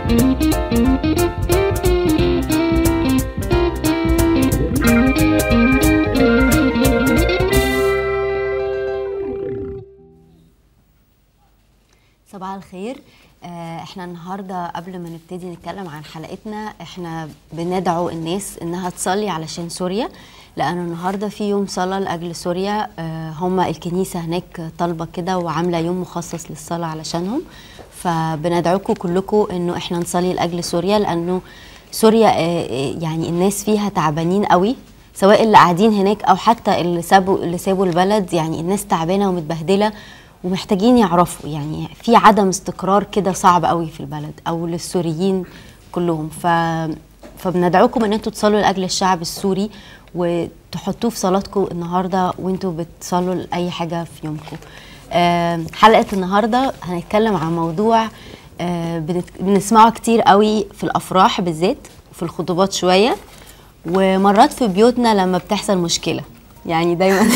صباح الخير آه، احنا النهارده قبل ما نبتدي نتكلم عن حلقتنا احنا بندعو الناس انها تصلي علشان سوريا لان النهارده في يوم صلاه لاجل سوريا آه، هم الكنيسه هناك طالبه كده وعامله يوم مخصص للصلاه علشانهم فبندعوكم كلكم انه احنا نصلي لاجل سوريا لانه سوريا آه، آه، يعني الناس فيها تعبانين قوي سواء اللي قاعدين هناك او حتى اللي سابوا اللي سابوا البلد يعني الناس تعبانه ومتبهدله ومحتاجين يعرفوا يعني في عدم استقرار كده صعب قوي في البلد او للسوريين كلهم ف فبندعوكم ان انتوا تصلوا لاجل الشعب السوري وتحطوه في صلاتكم النهارده وانتوا بتصلوا لاي حاجه في يومكم. آه، حلقه النهارده هنتكلم عن موضوع آه، بنت- بنسمعه كتير قوي في الافراح بالذات في الخطوبات شويه ومرات في بيوتنا لما بتحصل مشكله يعني دايما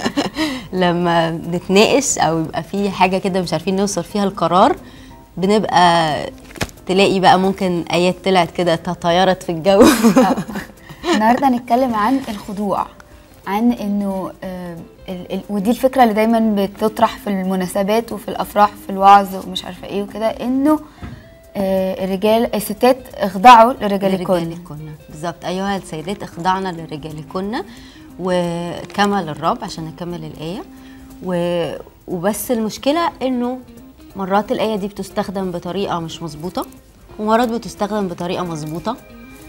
لما نتناقش او يبقى في حاجه كده مش عارفين نوصل فيها القرار بنبقى تلاقي بقى ممكن ايات طلعت كده تطيرت في الجو النهارده هنتكلم عن الخضوع عن انه آه، ال- ال- ودي الفكره اللي دايما بتطرح في المناسبات وفي الافراح في الوعظ ومش عارفه ايه وكده انه آه، الرجال الستات اخضعوا لرجالكم لرجالكن بالظبط ايها السيدات اخضعنا لرجالكن وكما للرب عشان نكمل الايه و... وبس المشكله انه مرات الايه دي بتستخدم بطريقه مش مظبوطه ومرات بتستخدم بطريقه مظبوطه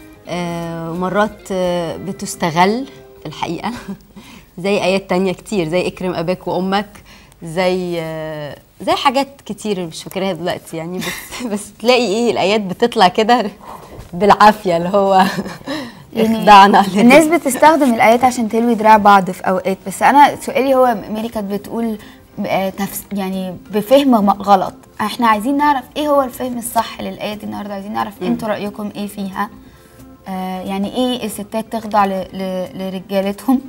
آه، ومرات آه، بتستغل في الحقيقه زي ايات تانية كتير زي اكرم اباك وامك زي آه، زي حاجات كتير مش فاكراها دلوقتي يعني بس بس تلاقي ايه الايات بتطلع كده بالعافيه اللي هو اخضعنا لل- الناس بتستخدم الايات عشان تلوي دراع بعض في اوقات بس انا سؤالي هو ميري كانت بتقول آه، تفس يعني بفهم م- غلط احنا عايزين نعرف ايه هو الفهم الصح للايه دي النهارده عايزين نعرف انتوا رايكم ايه فيها آه يعني ايه الستات تخضع ل- ل- لرجالتهم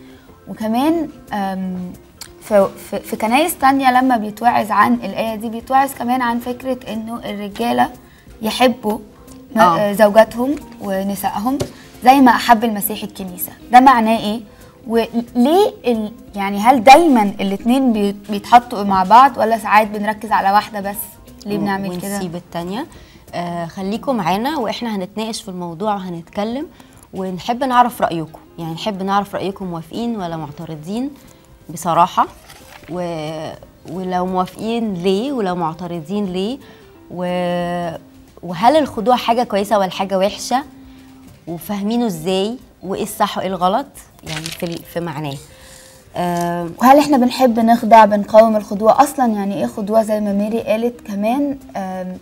وكمان آم، في, في, في كنايس تانية لما بيتوعظ عن الآية دي بيتوعظ كمان عن فكرة إنه الرجالة يحبوا م- آه. آه، زوجاتهم ونسائهم زي ما أحب المسيح الكنيسة ده معناه إيه؟ وليه ال... يعني هل دايما الاتنين بي- بيتحطوا مع بعض ولا ساعات بنركز على واحدة بس ليه بنعمل كده؟ ونسيب التانية آه خليكم معانا واحنا هنتناقش في الموضوع وهنتكلم ونحب نعرف رأيكم يعني نحب نعرف رأيكم موافقين ولا معترضين بصراحة و... ولو موافقين ليه ولو معترضين ليه و... وهل الخضوع حاجة كويسة ولا حاجة وحشة وفاهمينه ازاي وايه الصح وايه الغلط يعني في ال- في معناه آم، وهل احنا بنحب نخضع بنقاوم الخضوع اصلا يعني ايه خضوع زي ما ميري قالت كمان آم،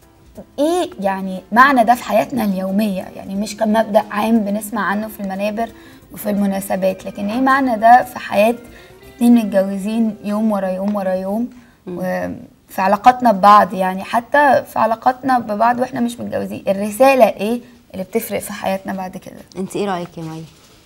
ايه يعني معنى ده في حياتنا اليوميه يعني مش كمبدا عام بنسمع عنه في المنابر وفي المناسبات لكن ايه معنى ده في حياه اتنين متجوزين يوم ورا يوم ورا يوم وفي علاقاتنا ببعض يعني حتى في علاقاتنا ببعض واحنا مش متجوزين الرساله ايه اللي بتفرق في حياتنا بعد كده انت ايه رأيك يا مي؟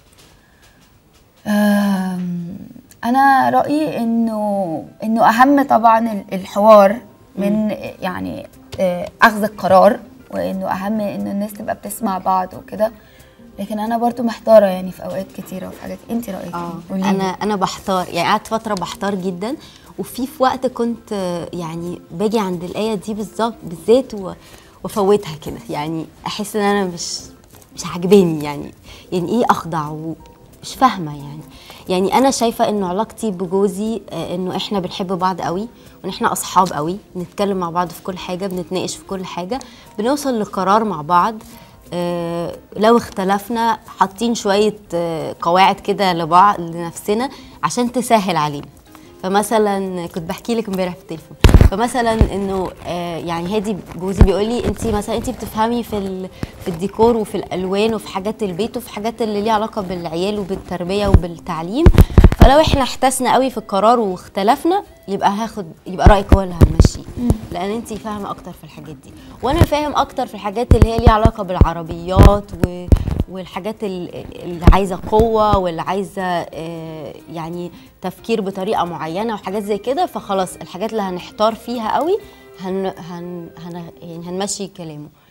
أم، انا رايي انه انه اهم طبعا ال- الحوار من يعني آه، اخذ القرار وانه اهم ان الناس تبقى بتسمع بعض وكده لكن انا برضو محتاره يعني في اوقات كتيره وفي حاجات انت رايك اه إيه؟ قوليلي. انا انا بحتار يعني قعدت فتره بحتار جدا وفي في وقت كنت آه، يعني باجي عند الايه دي بالظبط بالذات و- وافوتها كده يعني احس ان انا مش مش عاجباني يعني يعني ايه اخضع ومش فاهمه يعني يعني انا شايفه انه علاقتي بجوزي آه، انه احنا بنحب بعض قوي وان احنا اصحاب قوي بنتكلم مع بعض في كل حاجه بنتناقش في كل حاجه بنوصل لقرار مع بعض آه، لو اختلفنا حاطين شويه آه، قواعد كده لبعض لنفسنا عشان تسهل علينا فمثلا كنت بحكي لك امبارح في التليفون فمثلا انه آه، يعني هادي جوزي بيقول لي انت مثلا انت بتفهمي في ال- في الديكور وفي الالوان وفي حاجات البيت وفي حاجات اللي ليها علاقه بالعيال وبالتربيه وبالتعليم فلو احنا احتسنا قوي في القرار واختلفنا يبقى هاخد يبقى رايك هو اللي هنمشيه لان انت فاهمه اكتر في الحاجات دي وانا فاهم اكتر في الحاجات اللي هي ليها علاقه بالعربيات و والحاجات ال- اللي عايزه قوه واللي عايزه آه، يعني تفكير بطريقه معينه وحاجات زي كده فخلاص الحاجات اللي هنحتار فيها قوي هن هن هن يعني هنمشي كلامه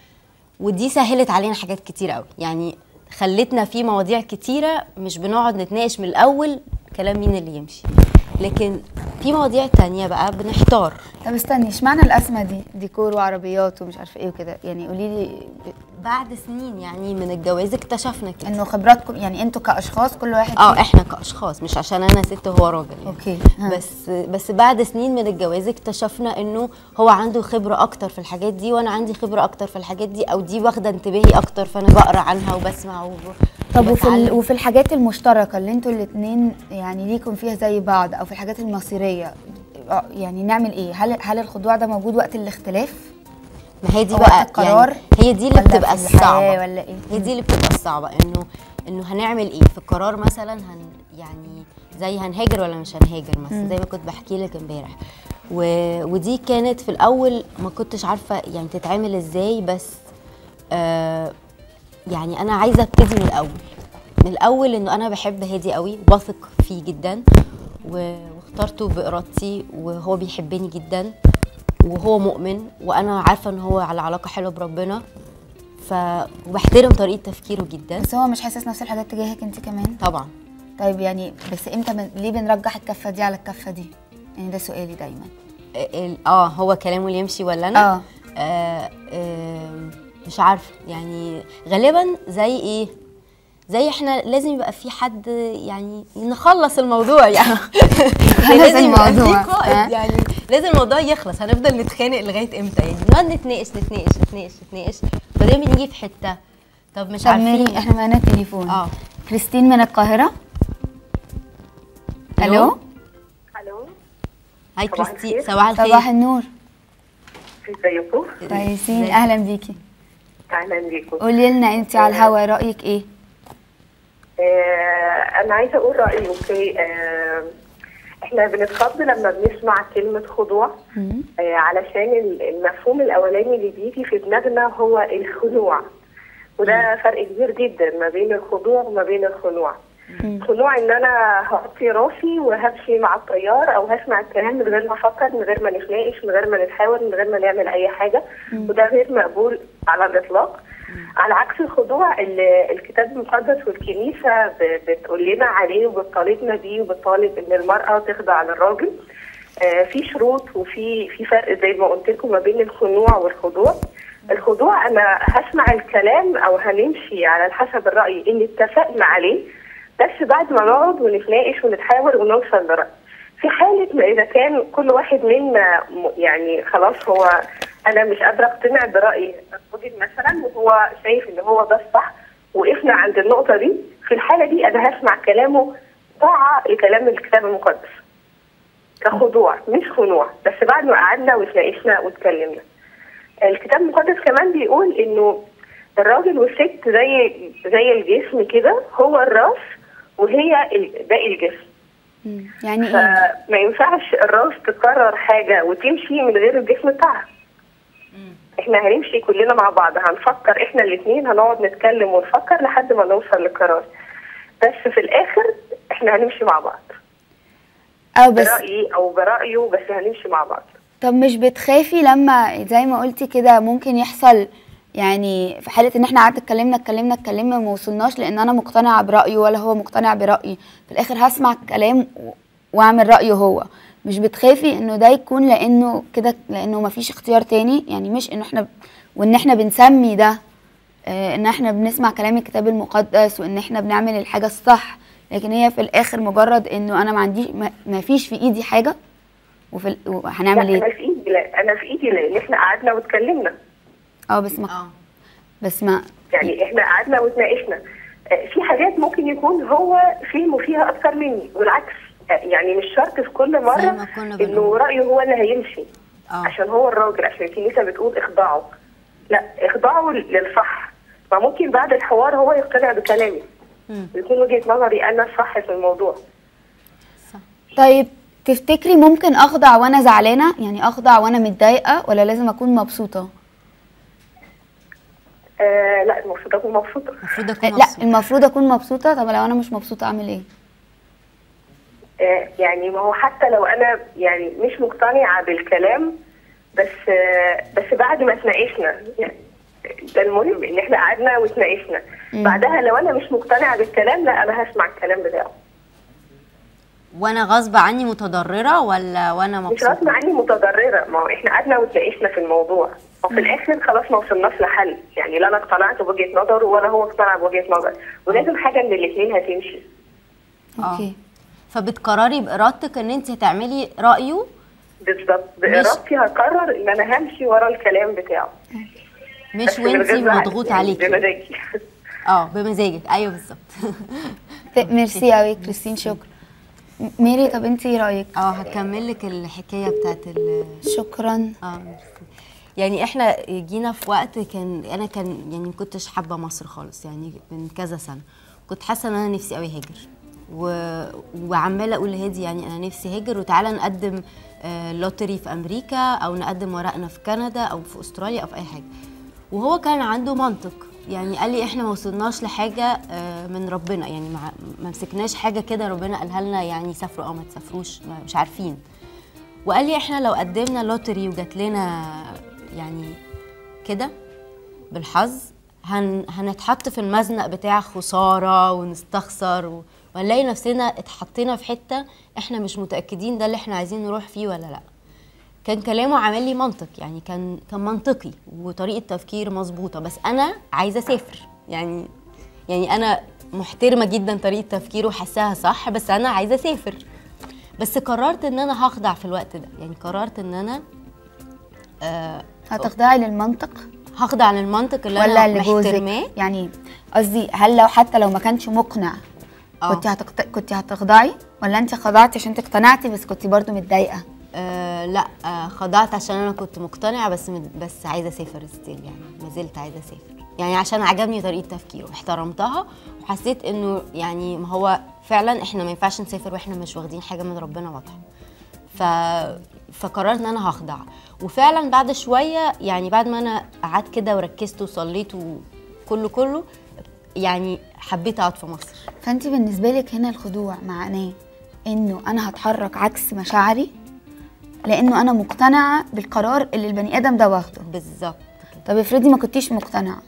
ودي سهلت علينا حاجات كتير قوي يعني خلتنا في مواضيع كتيره مش بنقعد نتناقش من الاول كلام مين اللي يمشي لكن في مواضيع تانية بقى بنحتار طب استني اشمعنى القسمه دي ديكور وعربيات ومش عارفه ايه وكده يعني قولي لي بعد سنين يعني من الجواز اكتشفنا كده انه خبراتكم يعني انتوا كاشخاص كل واحد اه فيه- احنا كاشخاص مش عشان انا ست وهو راجل يعني. اوكي ها. بس بس بعد سنين من الجواز اكتشفنا انه هو عنده خبره اكتر في الحاجات دي وانا عندي خبره اكتر في الحاجات دي او دي واخده انتباهي اكتر فانا بقرا عنها وبسمع وب... طب وفي ال... وبتعلم. وفي الحاجات المشتركه اللي انتوا الاثنين يعني ليكم فيها زي بعض او في الحاجات المصيريه آه، يعني نعمل ايه هل هل الخضوع ده موجود وقت الاختلاف ما هي دي وقت بقى القرار يعني هي دي اللي ولا بتبقى في الحياة الصعبه ولا إيه؟ هي دي اللي بتبقى الصعبه انه انه هنعمل ايه في القرار مثلا هن يعني زي هنهاجر ولا مش هنهاجر مثلا زي ما كنت بحكي لك امبارح و... ودي كانت في الاول ما كنتش عارفه يعني تتعمل ازاي بس آه يعني انا عايزه ابتدي من الاول من الاول انه انا بحب هادي قوي واثق فيه جدا و- واخترته بارادتي وهو بيحبني جدا وهو مؤمن وانا عارفه ان هو على علاقه حلوه بربنا ف وبحترم طريقه تفكيره جدا بس هو مش حاسس نفس الحاجات تجاهك انت كمان طبعا طيب يعني بس امتى بن... ليه بنرجح الكفه دي على الكفه دي يعني ده سؤالي دايما ال- اه هو كلامه اللي يمشي ولا انا اه آه آه مش عارفه يعني غالبا زي ايه زي احنا لازم يبقى في حد يعني نخلص الموضوع يعني لازم يبقى في الموضوع، قائد ها؟ يعني لازم الموضوع يخلص هنفضل نتخانق لغايه امتى يعني نقعد نتناقش نتناقش نتناقش نتناقش بعدين بنيجي في حته طب مش طب ميري عارفين احنا معانا تليفون اه كريستين من القاهره ألو؟ الو الو هاي صباح كريستي الخير. صباح الخير صباح النور ازيكم كويسين ازيك؟ اهلا بيكي اهلا بيكم قولي لنا انت على الهوا رايك ايه آه انا عايزه اقول رايي اوكي آه احنا بنتخض لما بنسمع كلمه خضوع مم. آه علشان ال- المفهوم الاولاني اللي بيجي في دماغنا هو الخنوع وده فرق كبير جدا ما بين الخضوع وما بين الخنوع الخنوع ان انا هغطي راسي وهمشي مع التيار او هسمع الكلام من غير ما افكر من غير ما نتناقش من غير ما نتحاور من غير ما نعمل اي حاجه وده غير مقبول على الاطلاق على عكس الخضوع اللي الكتاب المقدس والكنيسه ب- بتقول لنا عليه وبتطالبنا بيه وبتطالب ان المراه تخضع للراجل آه، في شروط وفي في فرق زي ما قلت لكم ما بين الخنوع والخضوع الخضوع انا هسمع الكلام او هنمشي على حسب الراي اللي اتفقنا عليه بس بعد ما نقعد ونتناقش ونتحاور ونوصل لرأي في حالة ما إذا كان كل واحد منا م- يعني خلاص هو أنا مش قادرة أقتنع برأي الراجل مثلا وهو شايف إن هو ده الصح وقفنا عند النقطة دي في الحالة دي أنا هسمع كلامه طاعة لكلام الكتاب المقدس كخضوع مش خنوع بس بعد ما قعدنا واتناقشنا واتكلمنا الكتاب المقدس كمان بيقول انه الراجل والست زي زي الجسم كده هو الراس وهي ال- باقي الجسم مم. يعني ايه فما ينفعش الراس تقرر حاجه وتمشي من غير الجسم بتاعها احنا هنمشي كلنا مع بعض هنفكر احنا الاثنين هنقعد نتكلم ونفكر لحد ما نوصل لقرار بس في الاخر احنا هنمشي مع بعض اه بس برأيي او برأيه بس هنمشي مع بعض طب مش بتخافي لما زي ما قلتي كده ممكن يحصل يعني في حاله ان احنا قعدنا اتكلمنا اتكلمنا اتكلمنا وما وصلناش لان انا مقتنعه برايه ولا هو مقتنع برايي في الاخر هسمع الكلام و- واعمل رايه هو مش بتخافي انه ده يكون لانه كده لانه ما فيش اختيار تاني يعني مش ان احنا وان احنا بنسمي ده آه، ان احنا بنسمع كلام الكتاب المقدس وان احنا بنعمل الحاجه الصح لكن هي في الاخر مجرد انه انا ما عنديش ما- ما فيش في ايدي حاجه وفي ال- وهنعمل لا ايه انا في ايدي لا انا في ايدي لان احنا قعدنا واتكلمنا اه بس ما اه بس ما يعني احنا قعدنا واتناقشنا آه، في حاجات ممكن يكون هو فهمه فيها اكتر مني والعكس آه، يعني مش شرط في كل زي مره ما كنا انه بنقول. رايه هو اللي هيمشي اه عشان هو الراجل عشان الكنيسه بتقول اخضعوا لا اخضعوا للصح فممكن بعد الحوار هو يقتنع بكلامي مم. ويكون وجهه نظري انا الصح في الموضوع صح طيب تفتكري ممكن اخضع وانا زعلانه يعني اخضع وانا متضايقه ولا لازم اكون مبسوطه آه لا المفروض اكون مبسوطه المفروض آه، اكون لا مبسوطة. المفروض اكون مبسوطه طب لو انا مش مبسوطه اعمل ايه آه، يعني ما هو حتى لو انا يعني مش مقتنعه بالكلام بس آه، بس بعد ما اتناقشنا يعني ده المهم ان احنا قعدنا واتناقشنا بعدها لو انا مش مقتنعه بالكلام لا انا هسمع الكلام بتاعه وانا غصب عني متضرره ولا وانا مش مبسوطه غصب عني متضرره ما هو احنا قعدنا واتناقشنا في الموضوع وفي الاخر خلاص ما وصلناش لحل يعني لا انا اقتنعت بوجهه نظره ولا هو اقتنع بوجهه نظري ولازم حاجه من الاثنين هتمشي اوكي فبتقرري بارادتك ان انت هتعملي رايه بالظبط بارادتي هقرر ان انا همشي ورا الكلام بتاعه مش بس من وانت غير زعل، مضغوط يعني عليكي بمزاجي اه بمزاجك ايوه بالظبط ت- ميرسي قوي كريستين شكرا م- ميري طب انت ايه رايك اه هكمل لك الحكايه بتاعت ال شكرا اه ميرسي. يعني احنا جينا في وقت كان انا كان يعني ما كنتش حابه مصر خالص يعني من كذا سنه كنت حاسه ان انا نفسي قوي هاجر و... وعماله اقول لهادي يعني انا نفسي هاجر وتعالى نقدم آه لوتري في امريكا او نقدم ورقنا في كندا او في استراليا او في اي حاجه وهو كان عنده منطق يعني قال لي احنا ما وصلناش لحاجه آه، من ربنا يعني ما ما مسكناش حاجه كده ربنا قالها لنا يعني سافروا او ما تسافروش ما- مش عارفين وقال لي احنا لو قدمنا لوتري وجات لنا يعني كده بالحظ هن هنتحط في المزنق بتاع خساره ونستخسر و- ونلاقي نفسنا اتحطينا في حته احنا مش متاكدين ده اللي احنا عايزين نروح فيه ولا لا كان كلامه عامل لي منطق يعني كان كان منطقي وطريقه تفكير مظبوطه بس انا عايزه اسافر يعني يعني انا محترمه جدا طريقه تفكيره وحاساها صح بس انا عايزه اسافر بس قررت ان انا هخضع في الوقت ده يعني قررت ان انا آه هتخضعي للمنطق هخضع للمنطق اللي ولا انا لجوزك محترماه يعني قصدي هل لو حتى لو ما كانش مقنع آه. كنت هتقت... كنت هتخضعي ولا انت خضعتي عشان انت اقتنعتي بس كنت برضو متضايقه آه لا آه خضعت عشان انا كنت مقتنعه بس مد- بس عايزه اسافر ستيل يعني ما زلت عايزه اسافر يعني عشان عجبني طريقه تفكيره احترمتها وحسيت انه يعني ما هو فعلا احنا ما ينفعش نسافر واحنا مش واخدين حاجه من ربنا واضحه ف فقررت ان انا هخضع وفعلا بعد شويه يعني بعد ما انا قعدت كده وركزت وصليت وكله كله يعني حبيت اقعد في مصر فانت بالنسبه لك هنا الخضوع معناه انه انا هتحرك عكس مشاعري لانه انا مقتنعه بالقرار اللي البني ادم ده واخده بالظبط كده طب افرضي ما كنتيش مقتنعه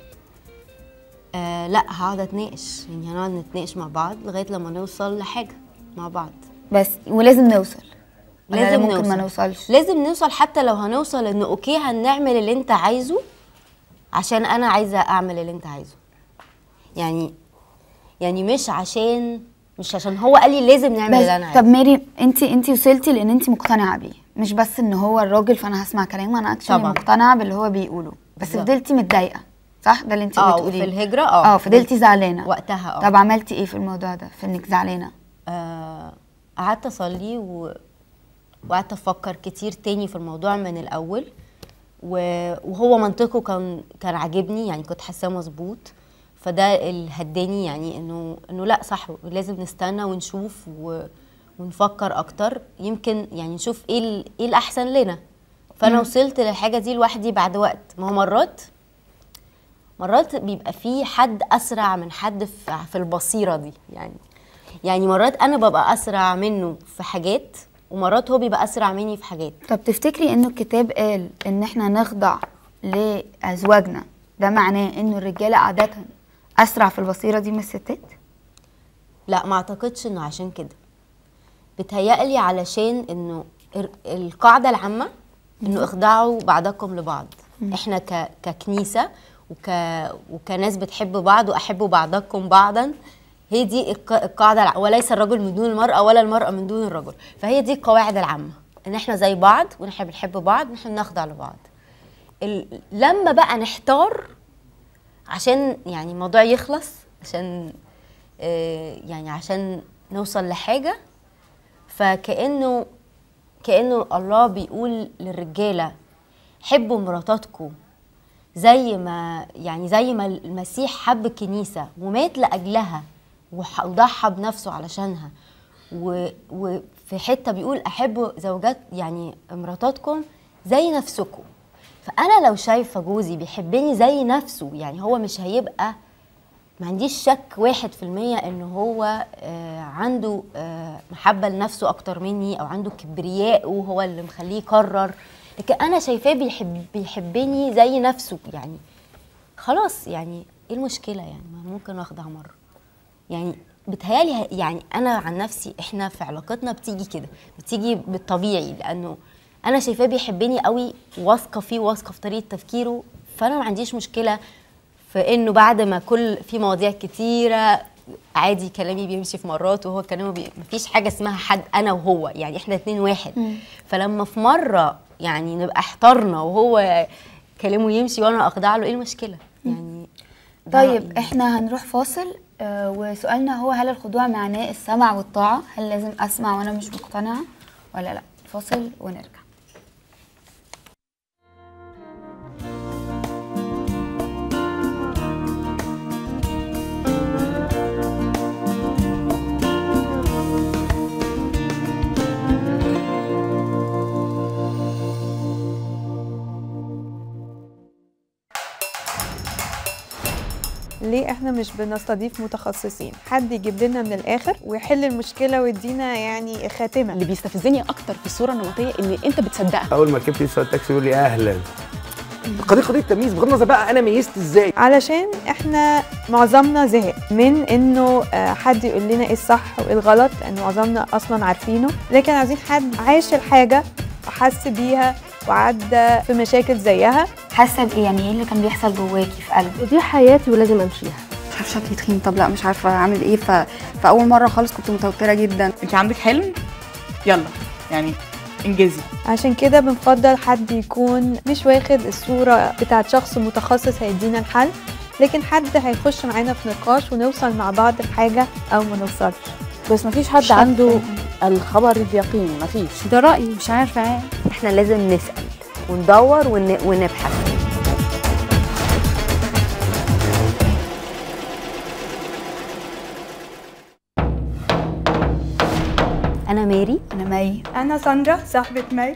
آه لا هقعد اتناقش يعني هنقعد نتناقش مع بعض لغايه لما نوصل لحاجه مع بعض بس ولازم نوصل ولا لازم ممكن نوصل ما نوصلش لازم نوصل حتى لو هنوصل ان اوكي هنعمل اللي انت عايزه عشان انا عايزه اعمل اللي انت عايزه يعني يعني مش عشان مش عشان هو قال لي لازم نعمل اللي انا بس طب عايزه ميري انت انت وصلتي لان انت مقتنعه بيه مش بس ان هو الراجل فانا هسمع كلامه انا اكشلي طبعاً. مقتنعه باللي هو بيقوله بس بالظبط. فضلتي متضايقه صح ده اللي انت اه بتقوليه في الهجره اه اه فضلتي زعلانه وقتها اه طب عملتي ايه في الموضوع ده في انك زعلانه آه، قعدت اصلي و... وقعدت افكر كتير تاني في الموضوع من الاول و... وهو منطقه كان كان عاجبني يعني كنت حاساه مظبوط فده اللي هداني يعني انه انه لا صح لازم نستنى ونشوف و... ونفكر اكتر يمكن يعني نشوف ايه ال... ايه الاحسن لنا فانا وصلت للحاجه دي لوحدي بعد وقت ما هو مرات مرات بيبقى في حد اسرع من حد في في البصيره دي يعني يعني مرات انا ببقى اسرع منه في حاجات ومرات هو بيبقى اسرع مني في حاجات طب تفتكري انه الكتاب قال ان احنا نخضع لازواجنا ده معناه انه الرجاله عاده اسرع في البصيره دي من الستات لا ما اعتقدش انه عشان كده بتهيألي علشان انه ال- القاعده العامه انه اخضعوا بعضكم لبعض احنا ك... ككنيسه وك... وكناس بتحب بعض واحبوا بعضكم بعضا هي دي الق- القاعده الع- وليس الرجل من دون المراه ولا المراه من دون الرجل فهي دي القواعد العامه ان احنا زي بعض وان احنا بنحب بعض وان احنا بنخضع لبعض ال... لما بقى نحتار عشان يعني الموضوع يخلص عشان آه، يعني عشان نوصل لحاجة فكأنه كأنه الله بيقول للرجالة حبوا مراتاتكم زي ما يعني زي ما المسيح حب الكنيسة ومات لأجلها وح- وضحى بنفسه علشانها و- وفي حتة بيقول أحبوا زوجات يعني مراتاتكم زي نفسكم فأنا لو شايفة جوزي بيحبني زي نفسه يعني هو مش هيبقى ما عنديش شك واحد في المية ان هو آه عنده آه محبة لنفسه اكتر مني او عنده كبرياء وهو اللي مخليه يقرر لكن انا شايفاه بيحب بيحبني زي نفسه يعني خلاص يعني ايه المشكله يعني ما ممكن اخدع مره يعني بتهيالي ه- يعني انا عن نفسي احنا في علاقتنا بتيجي كده بتيجي بالطبيعي لانه انا شايفاه بيحبني قوي واثقه فيه واثقه في طريقه تفكيره فانا ما عنديش مشكله في انه بعد ما كل في مواضيع كتيره عادي كلامي بيمشي في مرات وهو كلامه بي... مفيش حاجه اسمها حد انا وهو يعني احنا اتنين واحد فلما في مره يعني نبقى احترنا وهو كلامه يمشي وانا اخضع له ايه المشكله يعني ده طيب رأيي. احنا هنروح فاصل آه وسؤالنا هو هل الخضوع معناه السمع والطاعة هل لازم اسمع وانا مش مقتنعة ولا لا فاصل ونرجع ليه احنا مش بنستضيف متخصصين حد يجيب لنا من الاخر ويحل المشكله ويدينا يعني خاتمه اللي بيستفزني اكتر في الصوره النمطيه ان انت بتصدقها اول ما ركبت لسه التاكسي يقول لي اهلا قضيه قضيه تمييز بغض النظر بقى انا ميزت ازاي علشان احنا معظمنا زهق من انه آه، حد يقول لنا ايه الصح وايه الغلط لان معظمنا اصلا عارفينه لكن عايزين حد عايش الحاجه وحس بيها وعدى في مشاكل زيها حاسة بايه يعني ايه اللي كان بيحصل جواكي في قلبك دي حياتي ولازم امشيها مش عارفه شكلي تخين طب لا مش عارفه اعمل ايه ف... فاول مره خالص كنت متوتره جدا انت عندك حلم يلا يعني انجزي عشان كده بنفضل حد يكون مش واخد الصورة بتاعت شخص متخصص هيدينا الحل لكن حد هيخش معانا في نقاش ونوصل مع بعض لحاجة أو ما نوصلش بس مفيش حد عنده الخبر اليقين مفيش ده رايي مش عارفه احنا لازم نسال وندور ون... ونبحث انا ماري انا مي أنا ساندرا صاحبة مي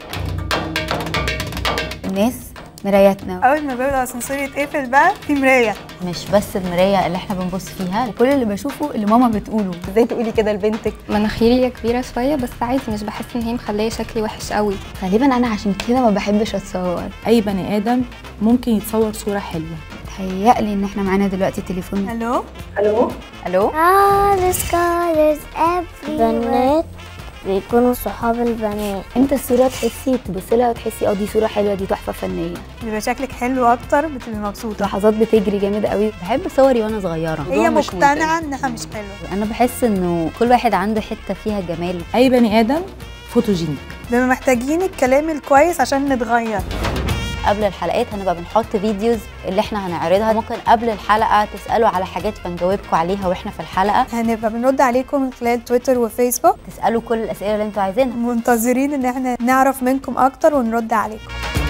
الناس مراياتنا أول ما باب الأسانسير يتقفل بقى في مراية مش بس المرايه اللي احنا بنبص فيها كل اللي بشوفه اللي ماما بتقوله ازاي تقولي كده لبنتك مناخيري كبيره شويه بس عادي مش بحس ان هي مخليه شكلي وحش قوي غالبا انا عشان كده ما بحبش اتصور اي بني ادم ممكن يتصور صوره حلوه تهيألي ان احنا معانا دلوقتي تليفون ألو الو الو all the scholars everywhere بنات بيكونوا صحاب البنات انت الصوره تحسي تبصي لها وتحسي اه دي صوره حلوه دي تحفه فنيه بيبقى شكلك حلو أكتر بتبقي مبسوطة لحظات بتجري جامد قوي بحب صوري وانا صغيره هي مقتنعة إنها مش حلوة انا بحس انه كل واحد عنده حته فيها جمال اي بني ادم فوتوجينيك بنبقى محتاجين الكلام الكويس عشان نتغير قبل الحلقات هنبقى بنحط فيديوز اللي احنا هنعرضها ممكن قبل الحلقه تسالوا على حاجات فنجاوبكم عليها واحنا في الحلقه هنبقى بنرد عليكم من خلال تويتر وفيسبوك تسالوا كل الاسئله اللي انتوا عايزينها منتظرين إن احنا نعرف منكم أكتر ونرد عليكم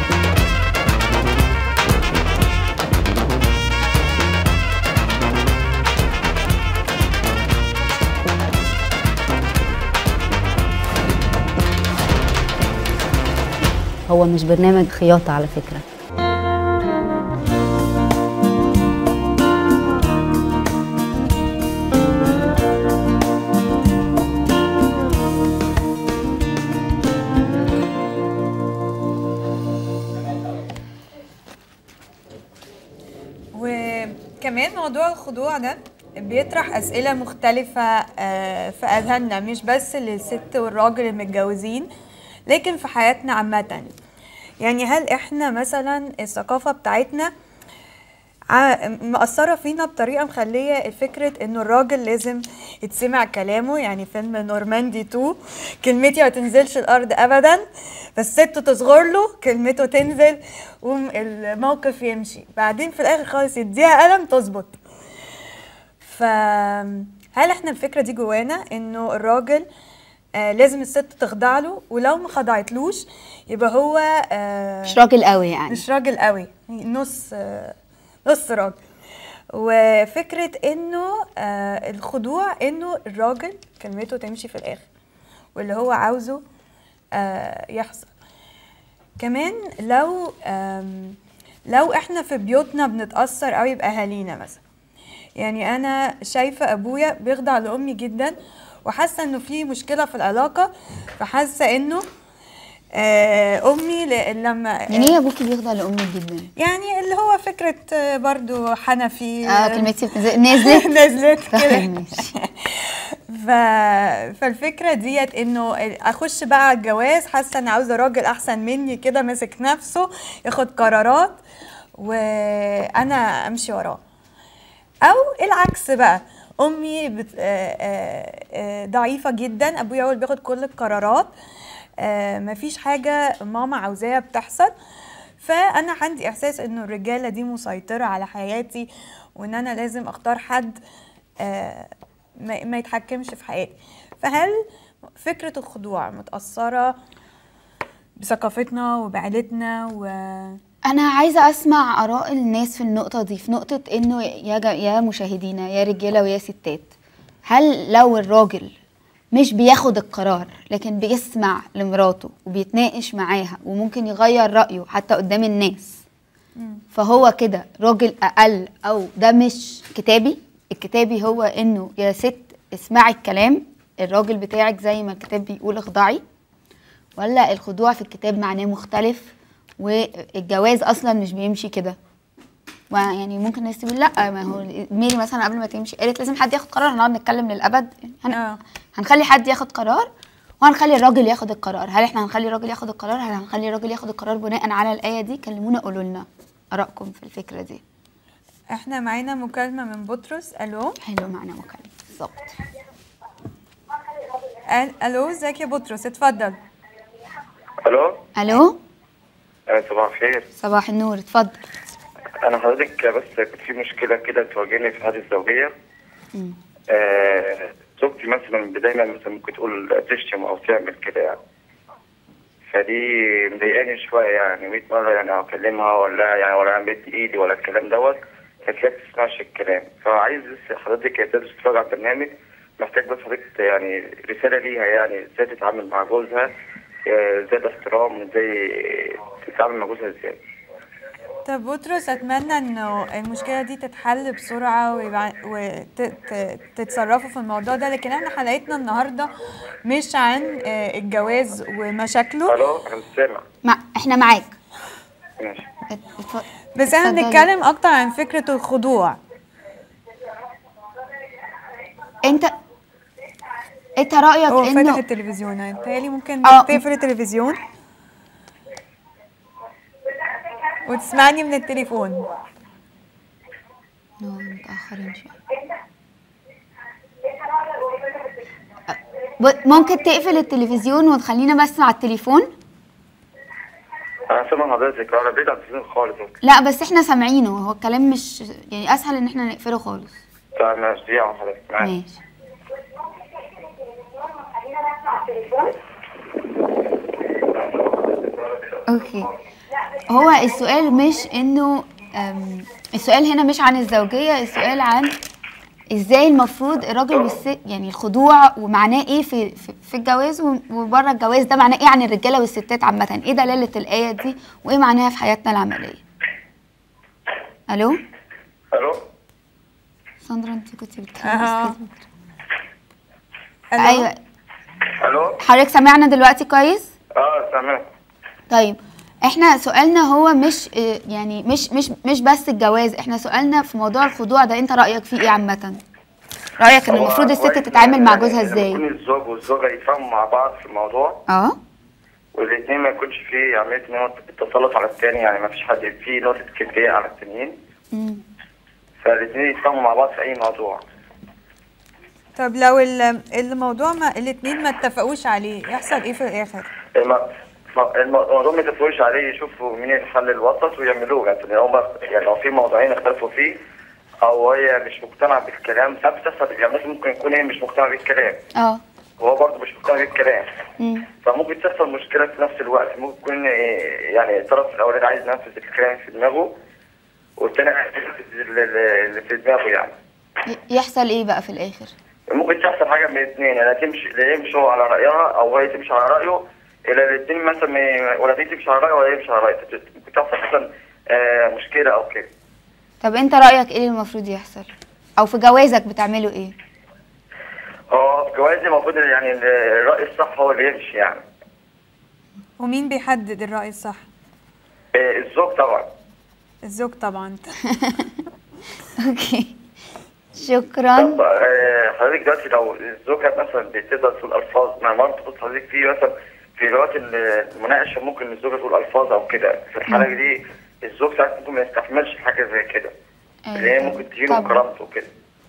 هو مش برنامج خياطه على فكره وكمان موضوع الخضوع ده بيطرح أسئلة مختلفة آه، في أذهاننا مش بس للست والراجل المتجوزين لكن في حياتنا عامة يعني هل إحنا مثلا الثقافة بتاعتنا ع- مأثرة فينا بطريقة مخلية فكرة إنه الراجل لازم يتسمع كلامه يعني فيلم نورماندي 2 كلمتي ما تنزلش الأرض أبدا فالست تصغر له كلمته تنزل والموقف يمشي بعدين في الآخر خالص يديها قلم تظبط فهل احنا الفكرة دي جوانا إنه الراجل آه لازم الست تخضع له ولو ما خضعتلوش يبقى هو آه مش راجل قوي يعني مش راجل قوي نص نص راجل وفكرة انه آه الخضوع انه الراجل كلمته تمشي في الاخر واللي هو عاوزه آه يحصل كمان لو آم لو احنا في بيوتنا بنتأثر قوي بأهالينا مثلا يعني انا شايفة ابويا بيخضع لامي جدا وحاسة انه في مشكلة في العلاقة فحاسة انه آه، امي ل- لما يعني ايه ابوكي بيخضع لامك جدا يعني اللي هو فكره آه، برضو حنفي اه كلمتي بتنزل- نزلت نزلت كده طيب ماشي ف... فالفكره ديت انه اخش بقى على الجواز حاسه ان عاوزه راجل احسن مني كده ماسك نفسه ياخد قرارات وانا امشي وراه او العكس بقى امي بت... آه، آه، آه، ضعيفه جدا ابويا هو اللي بياخد كل القرارات آه، مفيش حاجه ماما عاوزاها بتحصل فانا عندي احساس انه الرجاله دي مسيطره على حياتي وان انا لازم اختار حد آه، ما ما يتحكمش في حياتي فهل فكره الخضوع متاثره بثقافتنا وبعيلتنا و انا عايزه اسمع اراء الناس في النقطه دي في نقطه انه يا جا يا مشاهدينا يا رجاله ويا ستات هل لو الراجل مش بياخد القرار لكن بيسمع لمراته وبيتناقش معاها وممكن يغير رايه حتى قدام الناس فهو كده راجل اقل او ده مش كتابي الكتابي هو انه يا ست اسمعي الكلام الراجل بتاعك زي ما الكتاب بيقول اخضعي ولا الخضوع في الكتاب معناه مختلف والجواز اصلا مش بيمشي كده ويعني ممكن الناس تقول لا ما هو ميري مثلا قبل ما تمشي قالت لازم حد ياخد قرار هنقعد نتكلم للابد هن... آه. هنخلي حد ياخد قرار وهنخلي الراجل ياخد القرار هل احنا هنخلي الراجل ياخد القرار هل هنخلي الراجل ياخد القرار بناء على الايه دي كلمونا قولوا لنا ارائكم في الفكره دي احنا معانا مكالمه من بطرس الو حلو معنا مكالمه بالظبط ال- الو ازيك يا بطرس اتفضل الو الو آه، صباح الخير صباح النور اتفضل انا حضرتك بس كنت في مشكله كده بتواجهني في حياتي الزوجيه مم. آه، زوجتي مثلا دايما مثلا ممكن تقول تشتم او تعمل كده يعني فدي مضايقاني شويه يعني 100 مره يعني اكلمها ولا يعني ولا اعمل ايدي ولا الكلام دوت كانت لا تسمعش الكلام فعايز بس حضرتك يا تدرس تتفرج على البرنامج محتاج بس حضرتك يعني رساله ليها يعني ازاي تتعامل مع جوزها آه، ازاي الاحترام ازاي تتعامل مع جوزها ازاي طب بطرس اتمنى انه المشكله دي تتحل بسرعه وتتصرفوا في الموضوع ده لكن احنا حلقتنا النهارده مش عن آه، الجواز ومشاكله الو انا مش سامع مع... احنا معاك ماشي ات- اتف- بس احنا اتفضلي. بنتكلم اكتر عن فكره الخضوع انت انت رايك هو فاتح انه التلفزيون انتهالي ممكن اه. تقفل التلفزيون وتسمعني من التليفون نو، متاخرين شويه ب- ممكن تقفل التلفزيون وتخلينا بس مع التليفون انا سامع حضرتك انا بعيد عن التلفزيون خالص لا بس احنا سامعينه هو الكلام مش يعني اسهل ان احنا نقفله خالص طيب ماشي دقيقة حضرتك معاك ماشي اوكي هو السؤال مش انه أم، السؤال هنا مش عن الزوجية السؤال عن ازاي المفروض الراجل والست يعني الخضوع ومعناه ايه في في, في الجواز و- وبره الجواز ده معناه ايه عن الرجاله والستات عامه ايه دلاله الايه دي وايه معناها في حياتنا العمليه الو الو ساندرا انت كنت بتكلمي أها. أستاذ بكر. ألو؟ ايوه الو حضرتك سامعنا دلوقتي كويس اه سامع طيب احنا سؤالنا هو مش اه، يعني مش مش مش بس الجواز احنا سؤالنا في موضوع الخضوع ده انت رايك فيه ايه عامه رايك ان هو المفروض الست كويس تتعامل مع يعني جوزها لما ازاي يكون الزوج والزوجة يفهموا مع بعض في الموضوع اه والاثنين ما يكونش فيه عملية نوع التسلط على الثاني يعني ما فيش حد فيه نقطة كبرياء على التانيين مم. فالاثنين يتفاهموا مع بعض في أي موضوع طب لو ال- الموضوع ما الاتنين ما اتفقوش عليه يحصل ايه في الاخر الم- م- الموضوع ما يتفقوش عليه يشوفوا مين الحل الوسط ويعملوه يعني لو هم يعني لو في موضوعين اختلفوا فيه او هي مش مقتنعه بالكلام ساعات بتحصل يعني مثلا ممكن يكون هي مش مقتنعه بالكلام اه وهو برضه مش مقتنع بالكلام مم. فممكن تحصل مشكله في نفس الوقت ممكن يكون إيه، يعني الطرف الاولاني عايز ينفذ الكلام في دماغه والتاني عايز ينفذ ال- ال- اللي في دماغه يعني ي- يحصل ايه بقى في الاخر ممكن تحصل حاجه من الاثنين يعني تمشي لا يمشي هو على رايها او هي تمشي على رايه الى الاثنين مثلا ما- ولا دي تمشي على رايه ولا يمشي على رايه ممكن تحصل مثلا آه، مشكله او كده طب انت رايك ايه اللي المفروض يحصل او في جوازك بتعملوا ايه هو في جوازي المفروض يعني الراي الصح هو اللي يمشي يعني ومين بيحدد الرأي الصح آه، الزوج طبعا الزوج طبعا اوكي شكرا طب آه، حضرتك دلوقتي لو الزوجة مثلا بتقدر تقول ألفاظ مع مرت بص حضرتك في مثلا في وقت المناقشة ممكن الزوجة تقول ألفاظ أو كده في الحالة دي الزوج ساعات ممكن ما يستحملش حاجة زي كده اللي هي ممكن تهينه طبعا. كرامته كده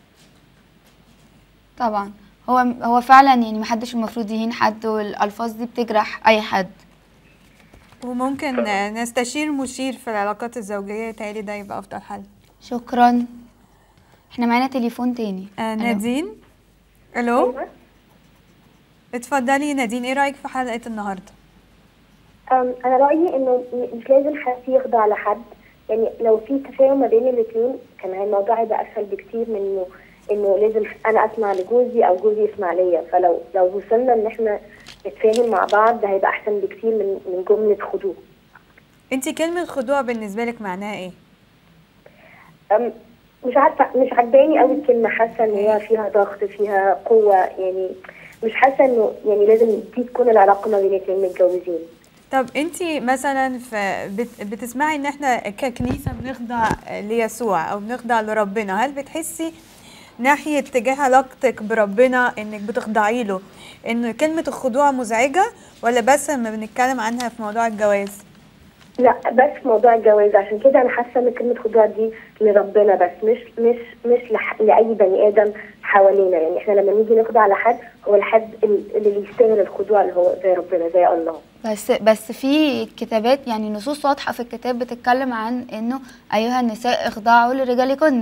طبعا هو هو فعلا يعني محدش المفروض يهين حد والالفاظ دي بتجرح اي حد وممكن آه، نستشير مشير في العلاقات الزوجية يتهيألي ده يبقى أفضل حل شكرا احنا معانا تليفون تاني آه ألو. نادين الو اتفضلي نادين ايه رايك في حلقه النهارده أم، انا رايي انه م- مش لازم حد يخضع لحد يعني لو في تفاهم ما بين الاثنين كان الموضوع هيبقى اسهل بكتير من انه انه لازم انا اسمع لجوزي او جوزي يسمع ليا فلو لو وصلنا ان احنا نتفاهم مع بعض ده هيبقى احسن بكتير من من جمله خضوع انت كلمه خضوع بالنسبه لك معناها ايه أم، مش عارفه مش عجباني قوي الكلمه حاسه ان هي فيها ضغط فيها قوه يعني مش حاسه انه يعني لازم دي تكون العلاقه ما بين الاثنين متجوزين طب انت مثلا في بت بتسمعي ان احنا ككنيسه بنخضع ليسوع او بنخضع لربنا هل بتحسي ناحيه تجاه علاقتك بربنا انك بتخضعي له ان كلمه الخضوع مزعجه ولا بس لما بنتكلم عنها في موضوع الجواز لا بس موضوع الجواز عشان كده انا حاسه ان كلمه خضوع دي لربنا بس مش مش مش لح... لاي بني ادم حوالينا يعني احنا لما نيجي نخضع لحد هو الحد ال- اللي يستاهل الخضوع اللي هو زي ربنا زي الله بس بس في كتابات يعني نصوص واضحه في الكتاب بتتكلم عن انه ايها النساء اخضعوا لرجالكن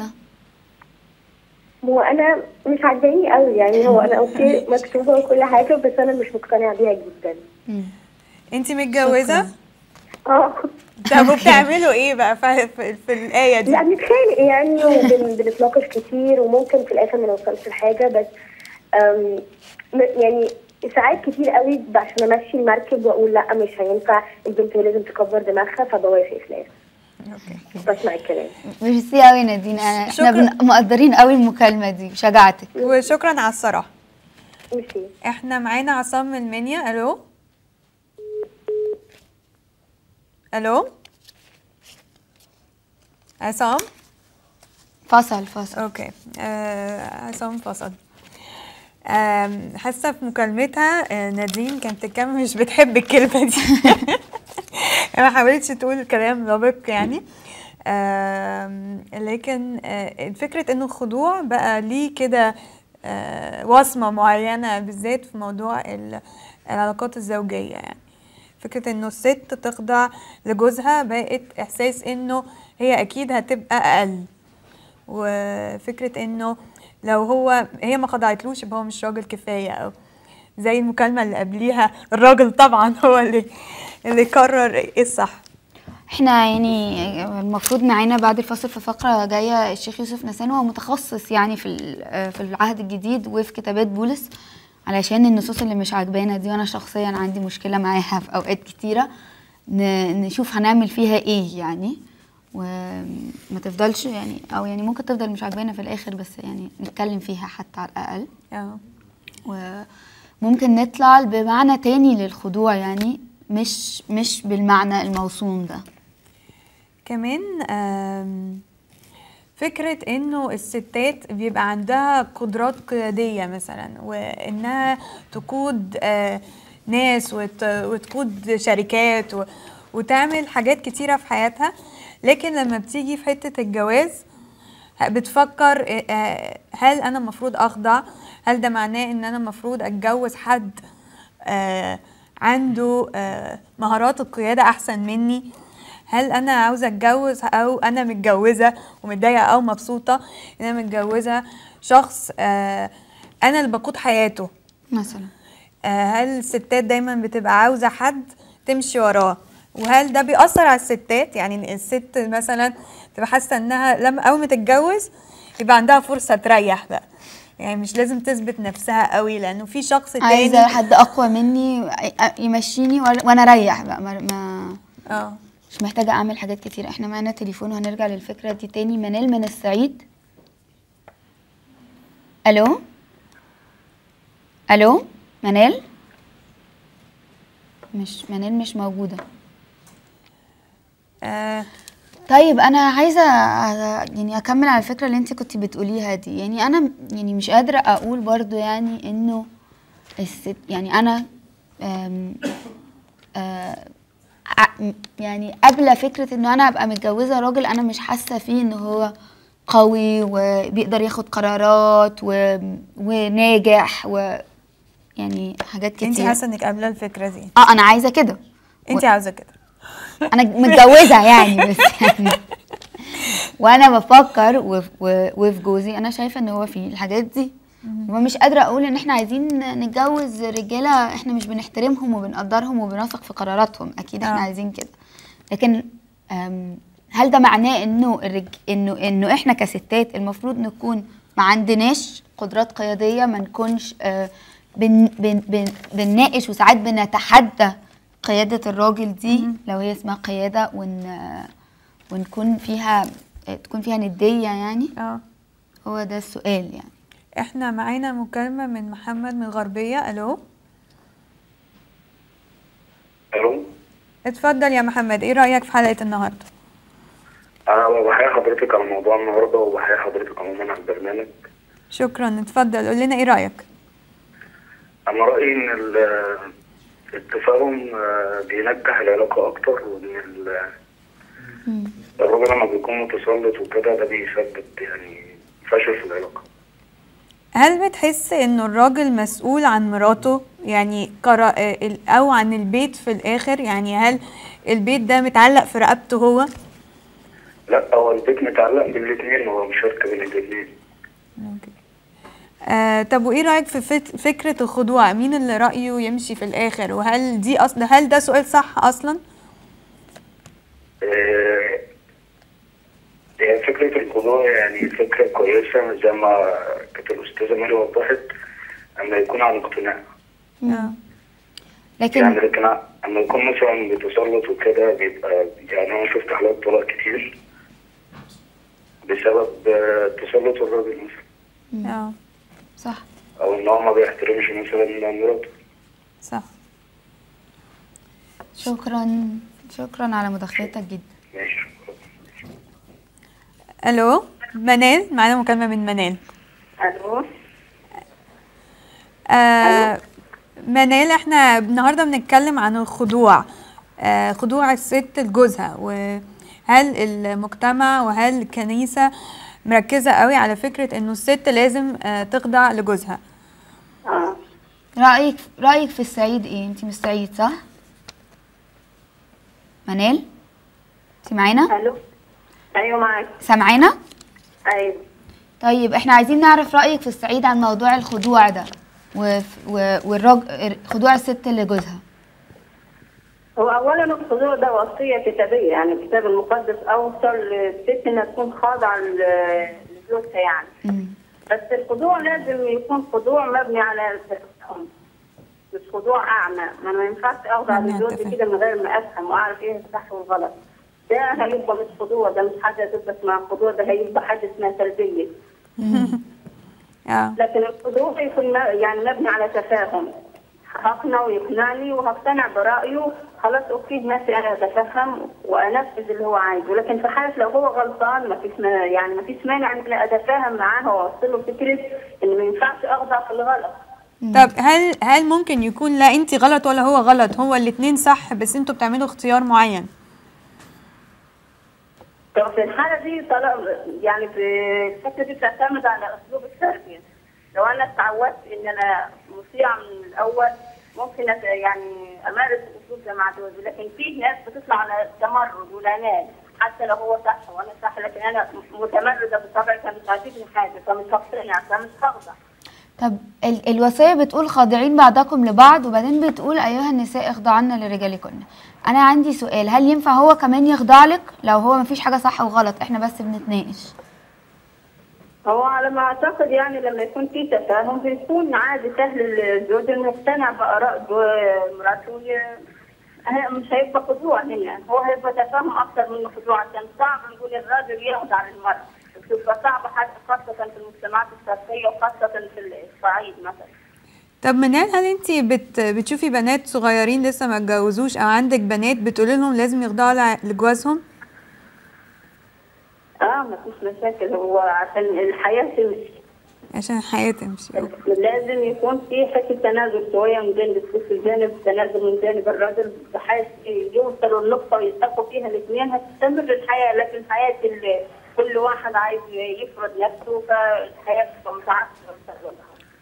هو انا مش عجباني قوي يعني هو انا اوكي مكتوبه وكل حاجه بس انا مش مقتنعه بيها جدا انت متجوزه اه طب وبتعملوا ايه بقى في, في, في الايه دي لا بنتخانق يعني وبنتناقش كتير وممكن في الاخر ما نوصلش لحاجه بس أم، م- يعني ساعات كتير قوي عشان امشي المركب واقول لا مش هينفع البنت هي لازم تكبر دماغها فبوافق في الاخر بسمع الكلام ميرسي قوي نادين انا احنا شكرا. بن- مقدرين قوي المكالمه دي وشجاعتك وشكرا على الصراحه ميرسي احنا معانا عصام من المنيا الو الو عصام فصل فصل اوكي آه عصام فصل آم، حاسه في مكالمتها آه، نادين كانت بتتكلم مش بتحب الكلمه دي ما حاولتش تقول كلام لبق يعني آم، لكن آه، فكره انه الخضوع بقى ليه كده آه، وصمه معينه بالذات في موضوع ال- العلاقات الزوجيه يعني فكره انه الست تخضع لجوزها بقت احساس انه هي اكيد هتبقى اقل وفكره انه لو هو هي ما خضعتلوش يبقى هو مش راجل كفايه او زي المكالمه اللي قبليها الراجل طبعا هو اللي اللي قرر ايه الصح احنا يعني المفروض معانا بعد الفصل في فقره جايه الشيخ يوسف نسان هو متخصص يعني في ال- في العهد الجديد وفي كتابات بولس علشان النصوص اللي مش عاجبانا دي وانا شخصيا عندي مشكله معاها في اوقات كتيره ن- نشوف هنعمل فيها ايه يعني وما تفضلش يعني او يعني ممكن تفضل مش عاجبانا في الاخر بس يعني نتكلم فيها حتى على الاقل اه وممكن نطلع بمعنى تاني للخضوع يعني مش مش بالمعنى الموسوم ده كمان آم، فكرة انه الستات بيبقى عندها قدرات قيادية مثلا وانها تقود آه، ناس وت- وتقود شركات و- وتعمل حاجات كتيرة في حياتها لكن لما بتيجي في حتة الجواز بتفكر آه، آه، هل انا المفروض اخضع هل ده معناه ان انا المفروض اتجوز حد آه، عنده آه، مهارات القيادة احسن مني هل انا عاوزه اتجوز او انا متجوزه ومتضايقه او مبسوطه ان انا متجوزه شخص آه انا اللي بقود حياته مثلا آه هل الستات دايما بتبقى عاوزه حد تمشي وراه وهل ده بيأثر على الستات يعني الست مثلا تبقى حاسه انها لما اول ما تتجوز يبقى عندها فرصه تريح بقى يعني مش لازم تثبت نفسها قوي لانه في شخص تاني عايزه حد اقوى مني يمشيني وأ- وانا اريح بقى ما, ما اه مش محتاجه اعمل حاجات كتير احنا معانا تليفون وهنرجع للفكره دي تاني منال من الصعيد الو الو منال مش منال مش موجوده آه طيب انا عايزه أ- يعني اكمل على الفكره اللي انت كنت بتقوليها دي يعني انا م- يعني مش قادره اقول برضو يعني انه الست يعني انا أم آه ع- م- يعني قبل فكره انه انا ابقى متجوزه راجل انا مش حاسه فيه ان هو قوي وبيقدر ياخد قرارات و... وناجح و يعني حاجات كتير انت حاسه انك قابله الفكره دي اه انا عايزه كده انت عاوزه كده انا متجوزه يعني بس يعني وانا بفكر وف- و- وفي جوزي انا شايفه ان هو فيه الحاجات دي ومش قادره اقول ان احنا عايزين نتجوز رجاله احنا مش بنحترمهم وبنقدرهم وبنثق في قراراتهم اكيد احنا آه. عايزين كده لكن أم، هل ده معناه انه الرج... انه انه احنا كستات المفروض نكون ما عندناش قدرات قياديه ما نكونش آه، بن... بن... بن... بنناقش وساعات بنتحدى قياده الراجل دي لو هي اسمها قياده ون... آه، ونكون فيها آه، تكون فيها نديه يعني اه هو ده السؤال يعني احنا معانا مكالمه من محمد من الغربيه الو الو اتفضل يا محمد ايه رايك في حلقه النهارده انا بحيي حضرتك على موضوع النهارده وبحيي حضرتك عموما على البرنامج شكرا اتفضل قول لنا ايه رايك انا رايي ان ال- التفاهم آه، بينجح العلاقه اكتر وان ال- الراجل لما بيكون متسلط وكده ده بيسبب يعني فشل في العلاقه هل بتحس انه الراجل مسؤول عن مراته يعني قرا... آه، ال- او عن البيت في الاخر يعني هل البيت ده متعلق في رقبته هو لا هو البيت متعلق بالاثنين هو مشاركه بين الاثنين آه طب وايه رايك في فت... فكره الخضوع مين اللي رايه يمشي في الاخر وهل دي اصل هل ده سؤال صح اصلا آه، هي فكرة الخضوع يعني فكرة كويسة زي ما كانت الأستاذة ماري وضحت أما يكون عن اقتناع آه. لكن يعني لكن أما يكون مثلا بتسلط وكده بيبقى يعني أنا شفت حالات طلاق كتير بسبب آه، تسلط الراجل مثلا اه صح أو إن هو ما بيحترمش مثلا مراته صح شكرا شكرا على مداخلتك جدا ماشي الو منال معانا مكالمه من منال الو آه منال احنا النهارده بنتكلم عن الخضوع آه خضوع الست لجوزها وهل المجتمع وهل الكنيسه مركزه قوي على فكره انه الست لازم آه تخضع لجوزها اه رايك رايك في الصعيد ايه انت من الصعيد صح منال انت معانا الو ايوه معاك سامعانا ايوه طيب احنا عايزين نعرف رايك في الصعيد عن موضوع الخضوع ده و... و... والرج... خضوع الست لجوزها هو اولا الخضوع ده وصيه كتابيه يعني الكتاب المقدس اوصل للست انها تكون خاضعه ل- لزوجها يعني بس الخضوع لازم يكون خضوع مبني على تفهم مش خضوع اعمى ما ما ينفعش اخضع مبني على لزوجي التفاهم. كده من غير ما افهم واعرف ايه الصح والغلط ده هيبقى مش خضوع ده مش حاجه تبقى اسمها خضوع ده هيبقى حاجه اسمها سلبيه اه لكن الخضوع يكون م- يعني مبني على تفاهم هقنع ويقنعني وهقتنع برأيه خلاص اوكي ماشي انا اتفهم وانفذ اللي هو عايزه لكن في حاله لو هو غلطان ما فيش ما- يعني ما فيش مانع ان أنا اتفاهم معاه واوصل له فكره ان ما ينفعش اخضع في الغلط طب هل هل ممكن يكون لا انت غلط ولا هو غلط هو الاتنين صح بس انتوا بتعملوا اختيار معين طب في الحاله دي طالما يعني في الفكره دي بتعتمد على اسلوب التربيه لو انا اتعودت ان انا مطيعه من الاول ممكن أت- يعني امارس الاسلوب ده مع جوزي لكن في ناس بتطلع على تمرد والعناد حتى لو هو صح وانا صح لكن انا متمرده بطبعي فمش عاجبني حاجه فمش هقتنع فمش هخضع طب ال... الوصيه بتقول خاضعين بعضكم لبعض وبعدين بتقول ايها النساء اخضعن لرجالكن انا عندي سؤال هل ينفع هو كمان يخضع لك لو هو مفيش حاجه صح وغلط احنا بس بنتناقش هو على ما اعتقد يعني لما يكون في تفاهم بيكون عادي سهل الزوج انه يقتنع باراء جو- مراته وي- هي- مش هيبقى خضوع هنا هو هيبقى تفاهم اكثر من خضوع عشان صعب نقول الراجل يخضع للمراه بتبقى صعبه حتى خاصه في المجتمعات الشرقيه وخاصه في الصعيد مثلا طب منال هل انت بت بتشوفي بنات صغيرين لسه ما اتجوزوش او عندك بنات بتقولي لهم لازم يخضعوا لع- لجوازهم اه مفيش مشاكل هو عشان الحياة تمشي عشان الحياه تمشي لازم يكون في حته تنازل شويه من جانب الست الجانب تنازل من جانب الرجل بحيث يوصلوا النقطه ويتفقوا فيها الاثنين هتستمر الحياه لكن حياه ال- كل واحد عايز يفرض نفسه فالحياه تبقى متعثره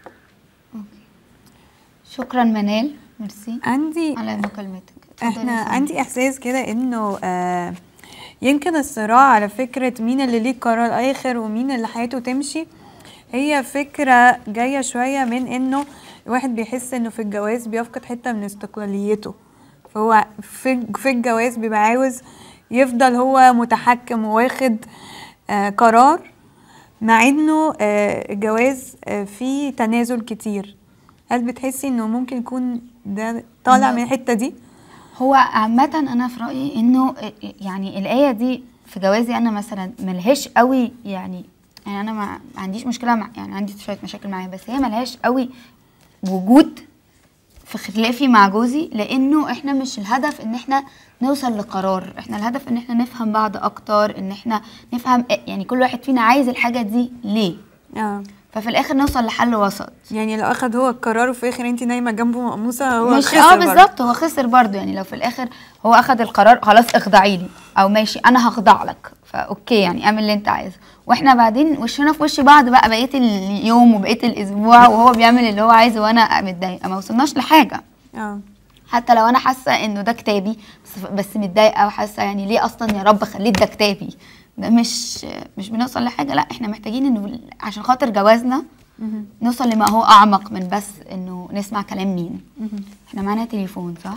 شكرا منال ميرسي عندي على مكالمتك احنا عندي احساس كده انه آه يمكن الصراع على فكرة مين اللي ليه القرار الاخر ومين اللي حياته تمشي هي فكرة جاية شوية من انه الواحد بيحس انه في الجواز بيفقد حتة من استقلاليته فهو في في الجواز بيبقى عاوز يفضل هو متحكم وواخد آه قرار مع انه آه الجواز آه فيه تنازل كتير هل بتحسي انه ممكن يكون ده طالع من الحتة دي؟ هو عامة أنا في رأيي إنه يعني الآية دي في جوازي أنا مثلا ملهاش قوي يعني يعني أنا ما ما عنديش مشكلة مع يعني عندي شوية مشاكل معاها بس هي ملهاش قوي وجود في خلافي مع جوزي لأنه إحنا مش الهدف إن إحنا نوصل لقرار إحنا الهدف إن إحنا نفهم بعض أكتر إن إحنا نفهم يعني كل واحد فينا عايز الحاجة دي ليه اه ففي الآخر نوصل لحل وسط يعني لو اخد هو القرار وفي الاخر انت نايمه جنبه مقموسه هو مش خسر اه برضه. بالظبط هو خسر برضه يعني لو في الاخر هو اخد القرار خلاص اخضعي لي او ماشي انا هخضع لك فاوكي يعني اعمل اللي انت عايزه واحنا بعدين وشنا في وش بعض بقى بقيه اليوم وبقيه الاسبوع وهو بيعمل اللي هو عايزه وانا متضايقه ما وصلناش لحاجه اه حتى لو انا حاسه انه ده كتابي بس, بس متضايقه وحاسه يعني ليه اصلا يا رب خليت ده كتابي ده مش مش بنوصل لحاجه لا احنا محتاجين انه عشان خاطر جوازنا مهم. نوصل نوصل لما هو اعمق من بس انه نسمع كلام مين مهم. احنا معانا تليفون صح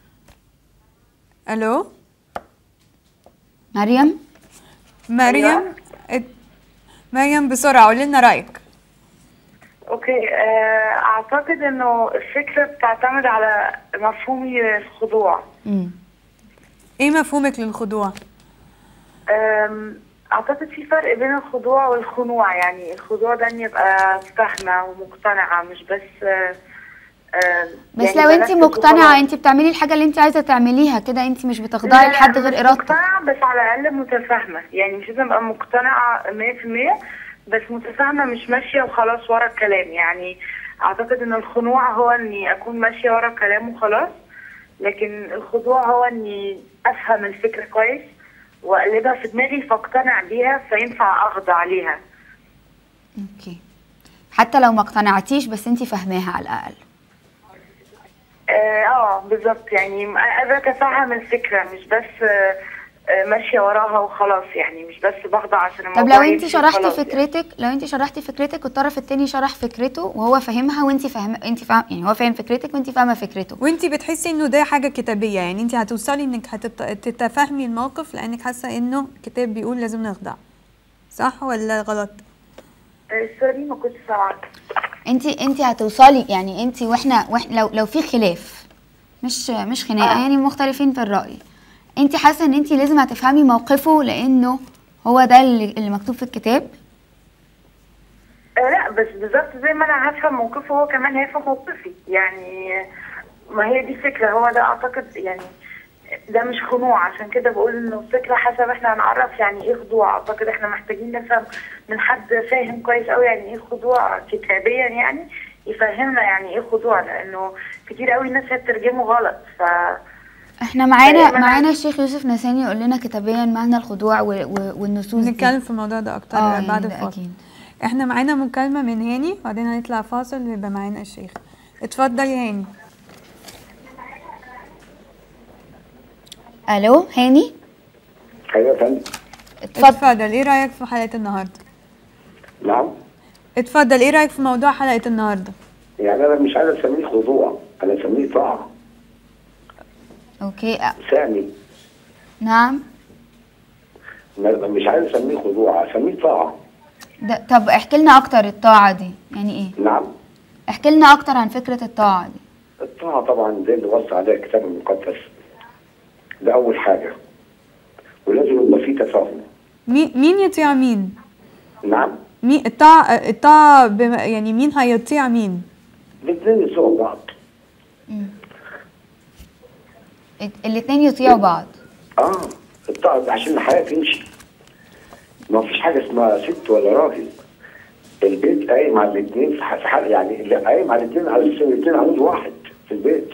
الو مريم مريم ات- مريم بسرعه قولي لنا رايك اوكي آه، اعتقد انه الفكره بتعتمد على مفهومي الخضوع ايه مفهومك للخضوع آم، اعتقد في فرق بين الخضوع والخنوع يعني الخضوع ده اني ابقى فاهمه ومقتنعه مش بس آه، آه، بس يعني لو انت بنفذ مقتنعه وخلاص. انت بتعملي الحاجه اللي انت عايزه تعمليها كده انت مش لا، بتخضعي لا، لحد مش غير ارادتك مقتنعه بس على الاقل متفاهمه يعني مش لازم ابقى مقتنعه 100% بس متفاهمه مش ماشيه وخلاص ورا الكلام يعني اعتقد ان الخنوع هو اني اكون ماشيه ورا الكلام وخلاص لكن الخضوع هو اني افهم الفكره كويس واقلبها في دماغي فاقتنع بيها فينفع اخضع ليها اوكي حتى لو ما اقتنعتيش بس انت فاهماها على الاقل اه آه، بالظبط يعني قادره اتفهم الفكره مش بس آه، آه، ماشيه وراها وخلاص يعني مش بس بخضع عشان طب الموضوع لو انت يمشي شرحتي وخلاص يعني. فكرتك لو انت شرحتي فكرتك والطرف التاني شرح فكرته وهو فاهمها وانت فاهمه انت فاهم يعني هو فاهم فكرتك وانت فاهمه فكرته وانت بتحسي انه ده حاجه كتابيه يعني انت هتوصلي انك هتتفهمي الموقف لانك حاسه انه كتاب بيقول لازم نخضع صح ولا غلط آه، سوري ما كنتش سامعاك انت انت هتوصلي يعني انت واحنا واحنا لو لو في خلاف مش مش خناقه يعني مختلفين في الراي انت حاسه ان انت لازم هتفهمي موقفه لانه هو ده اللي, اللي مكتوب في الكتاب آه لا بس بالظبط زي ما انا هفهم موقفه هو كمان هيفهم موقفي يعني آه، ما هي دي الفكره هو ده اعتقد يعني ده مش خنوع عشان كده بقول انه الفكره حسب احنا هنعرف يعني ايه خضوع اعتقد احنا محتاجين نفهم من حد فاهم كويس قوي يعني ايه خضوع كتابيا يعني يفهمنا يعني ايه خضوع لانه كتير قوي الناس هتترجمه غلط ف احنا معانا دايماً معانا الشيخ يوسف نساني يقول لنا كتابيا معنى الخضوع و- و- والنصوص دي. نتكلم في الموضوع ده اكتر اه يعني بعد ده الفاصل أكيد. احنا معانا مكالمه من هاني وبعدين هنطلع فاصل ويبقى معانا الشيخ اتفضل يا هاني الو هاني ايوه يا فندم اتفضل ايه رايك في حلقه النهارده نعم اتفضل ايه رايك في موضوع حلقه النهارده يعني انا مش عايز اسميه خضوع انا اسميه طاعه اوكي اه، سامي نعم ما- مش عايز اسميه خضوع اسميه طاعه ده طب احكي لنا اكتر الطاعه دي يعني ايه نعم احكي لنا اكتر عن فكره الطاعه دي الطاعه طبعا زي اللي وصى عليها الكتاب المقدس ده اول حاجه ولازم يبقى فيه تفاهم مين مين يطيع مين نعم مين الطاعه الطاعه بم... يعني مين هيطيع مين الاثنين يسووا بعض الاثنين يطيعوا بعض اه الطاعة عشان الحياه تمشي ما فيش حاجه اسمها ست ولا راجل البيت قايم على الاثنين في ح- في حال يعني اللي قايم على الاثنين على اساس الاثنين عمود واحد في البيت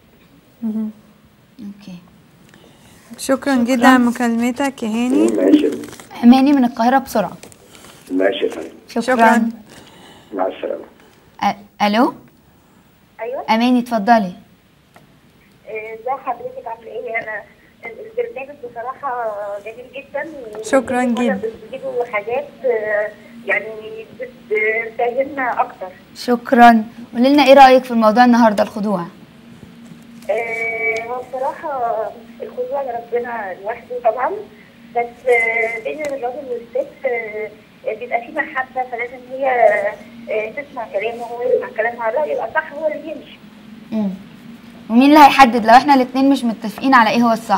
شكرا جدا على مكالمتك يا هاني ماشي اماني من القاهره بسرعه ماشي يا فندم شكرا, شكراً. مع السلامه أ- الو ايوه اماني اتفضلي ازي حضرتك عامله ايه انا البرنامج بصراحه جميل جدا شكراً جدا. بتجيبوا حاجات آه، يعني بتفهمنا اكتر شكرا قولي لنا ايه رايك في الموضوع النهارده الخضوع آه، هو بصراحه الخضوع لربنا لوحده طبعا بس آه، بين الراجل والست آه، بيبقى في محبه فلازم هي آه، تسمع كلامه وهو يسمع كلامها الراي يبقى صح هو اللي يمشي مم. ومين اللي هيحدد لو احنا الاثنين مش متفقين على ايه هو الصح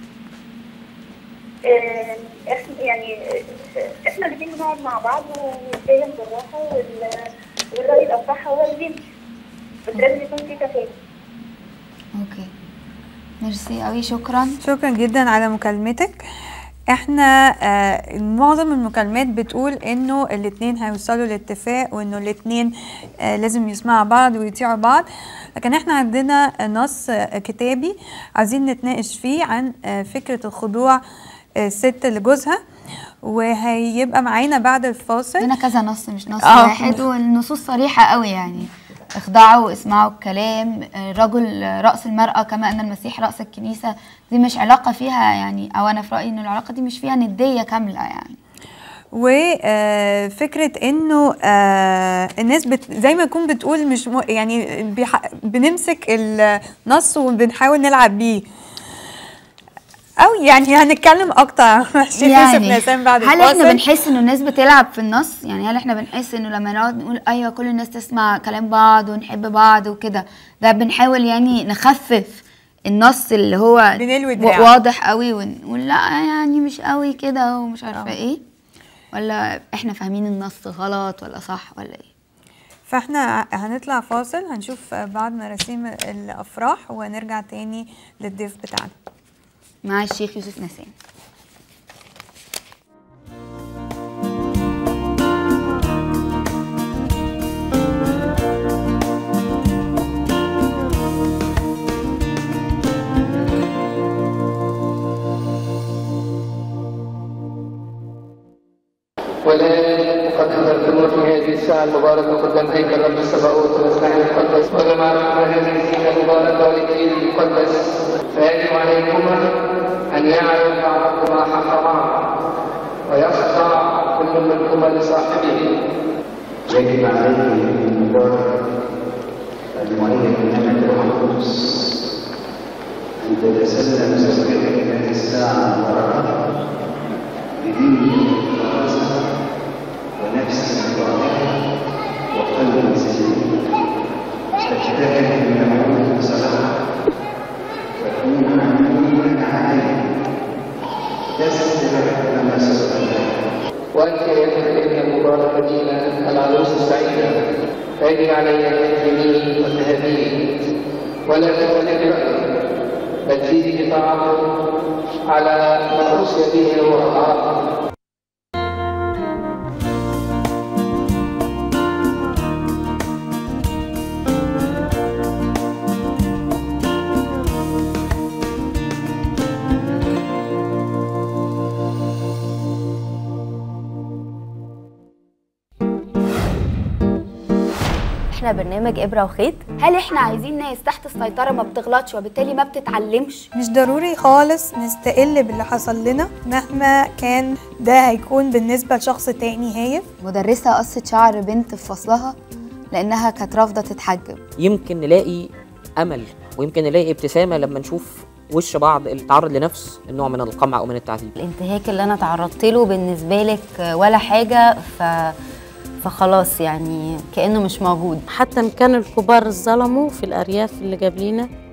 آه، احنا يعني آه، احنا الاثنين بنقعد مع بعض ونتكلم بالراحه وال- والراي يبقى صح هو اللي يمشي بس لازم يكون في تفاهم اوكي ميرسي قوي شكرا شكرا جدا على مكالمتك احنا آه معظم المكالمات بتقول انه الاتنين هيوصلوا لاتفاق وانه الاتنين آه لازم يسمعوا بعض ويطيعوا بعض لكن احنا عندنا نص آه كتابي عايزين نتناقش فيه عن آه فكرة الخضوع آه الست لجوزها وهيبقى معانا بعد الفاصل هنا كذا نص مش نص آه. واحد والنصوص صريحة قوي يعني اخضعوا واسمعوا الكلام الرجل رأس المرأة كما أن المسيح رأس الكنيسة دي مش علاقة فيها يعني أو أنا في رأيي إن العلاقة دي مش فيها ندية كاملة يعني وفكرة انه آه، الناس بت زي ما يكون بتقول مش م... يعني بيح... بنمسك النص وبنحاول نلعب بيه او يعني هنتكلم اكتر عن الشيخ يوسف نسام بعد هل الفاصل احنا بنحس انه الناس بتلعب في النص يعني هل احنا بنحس انه لما نقعد نقول ايوه كل الناس تسمع كلام بعض ونحب بعض وكده ده بنحاول يعني نخفف النص اللي هو بنلوي و- دراع. واضح قوي ونقول لا يعني مش قوي كده ومش عارفه ايه ولا احنا فاهمين النص غلط ولا صح ولا ايه فاحنا هنطلع فاصل هنشوف بعض مراسيم الافراح ونرجع تاني للضيف بتاعنا مع الشيخ يوسف نسام والآن أقدم لكم في هذه الساعة المباركة قدام هيكل رب السماوات والمسبح المقدس وجماعة هذه الزينة المباركة والإنجيل المقدس فيجب عليكما أن يعرف بعضكما حق بعض ويخضع كل منكما لصاحبه يجب عليه المبارك المعين بنعمة الروح القدس أن تتسلم زوجتك هذه الساعة المباركة بدين خالصة ونفس طاهرة وقلب سليم تجتهد من العود بصلاة وتكون عمليا عادية تسلم أمام الله وأنت أيتها الابنة المباركة دينا العروس السعيدة فيجب علي أن تهديني وتهديني ولا تختلف رأيك بل زيدي طاعته على ما أوصي به روح العاقل احنا برنامج ابره وخيط هل احنا عايزين ناس تحت السيطرة ما بتغلطش وبالتالي ما بتتعلمش مش ضروري خالص نستقل باللي حصل لنا مهما كان ده هيكون بالنسبة لشخص تاني هايف مدرسة قصت شعر بنت في فصلها لأنها كانت رافضة تتحجب يمكن نلاقي امل ويمكن نلاقي ابتسامه لما نشوف وش بعض اللي تعرض لنفس النوع من القمع او من التعذيب الانتهاك اللي انا تعرضت له بالنسبه لك ولا حاجه ف فخلاص يعني كانه مش موجود حتى ان كان الكبار ظلموا في الارياف اللي قبلينا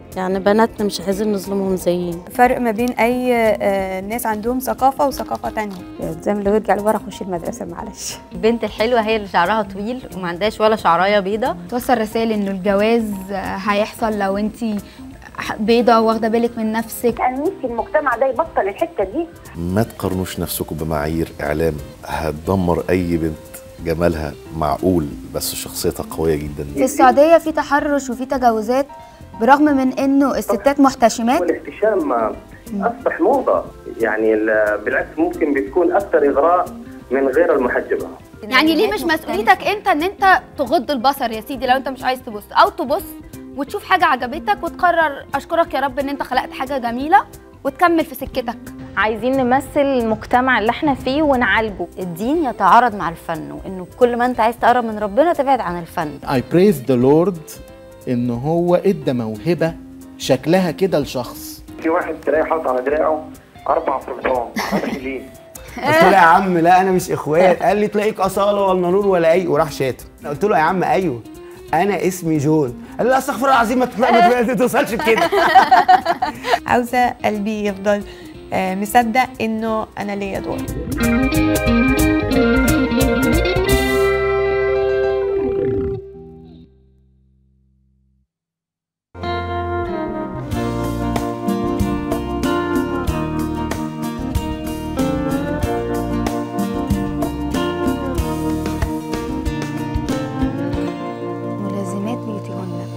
يعني بناتنا مش عايزين نظلمهم زينا فرق ما بين اي آه، ناس عندهم ثقافه وثقافه تانية زي ما لو يرجع لورا خش المدرسه معلش البنت الحلوه هي اللي شعرها طويل وما عندهاش ولا شعرايه بيضه توصل رسائل انه الجواز آه، هيحصل لو انت بيضة واخدة بالك من نفسك انا نفسي المجتمع ده يبطل الحته دي ما تقارنوش نفسكم بمعايير اعلام هتدمر اي بنت جمالها معقول بس شخصيتها قويه جدا في السعودية في تحرش وفي تجاوزات برغم من انه الستات محتشمات والاحتشام اصبح موضه يعني ال- بالعكس ممكن بتكون اكثر اغراء من غير المحجبه يعني ليه مش مسؤوليتك انت ان انت تغض البصر يا سيدي لو انت مش عايز تبص او تبص وتشوف حاجة عجبتك وتقرر اشكرك يا رب ان انت خلقت حاجة جميلة وتكمل في سكتك عايزين نمثل المجتمع اللي احنا فيه ونعالجه الدين يتعارض مع الفن وانه كل ما انت عايز تقرب من ربنا تبعد عن الفن I praise the Lord إن هو إدى موهبة شكلها كده لشخص في واحد تلاقيه حاطط على دراعه اربع فرطان معرفش ليه قلت له يا عم لا انا مش اخوات قال لي تلاقيك اصاله ولا نور ولا اي وراح شاتم قلت له يا عم ايوه انا اسمي جون قال لي لا استغفر الله العظيم ما تطلع- ما ما توصلش بكده عاوزه قلبي يفضل آه، مصدق انه انا ليا دور ملازمات بيوتيهن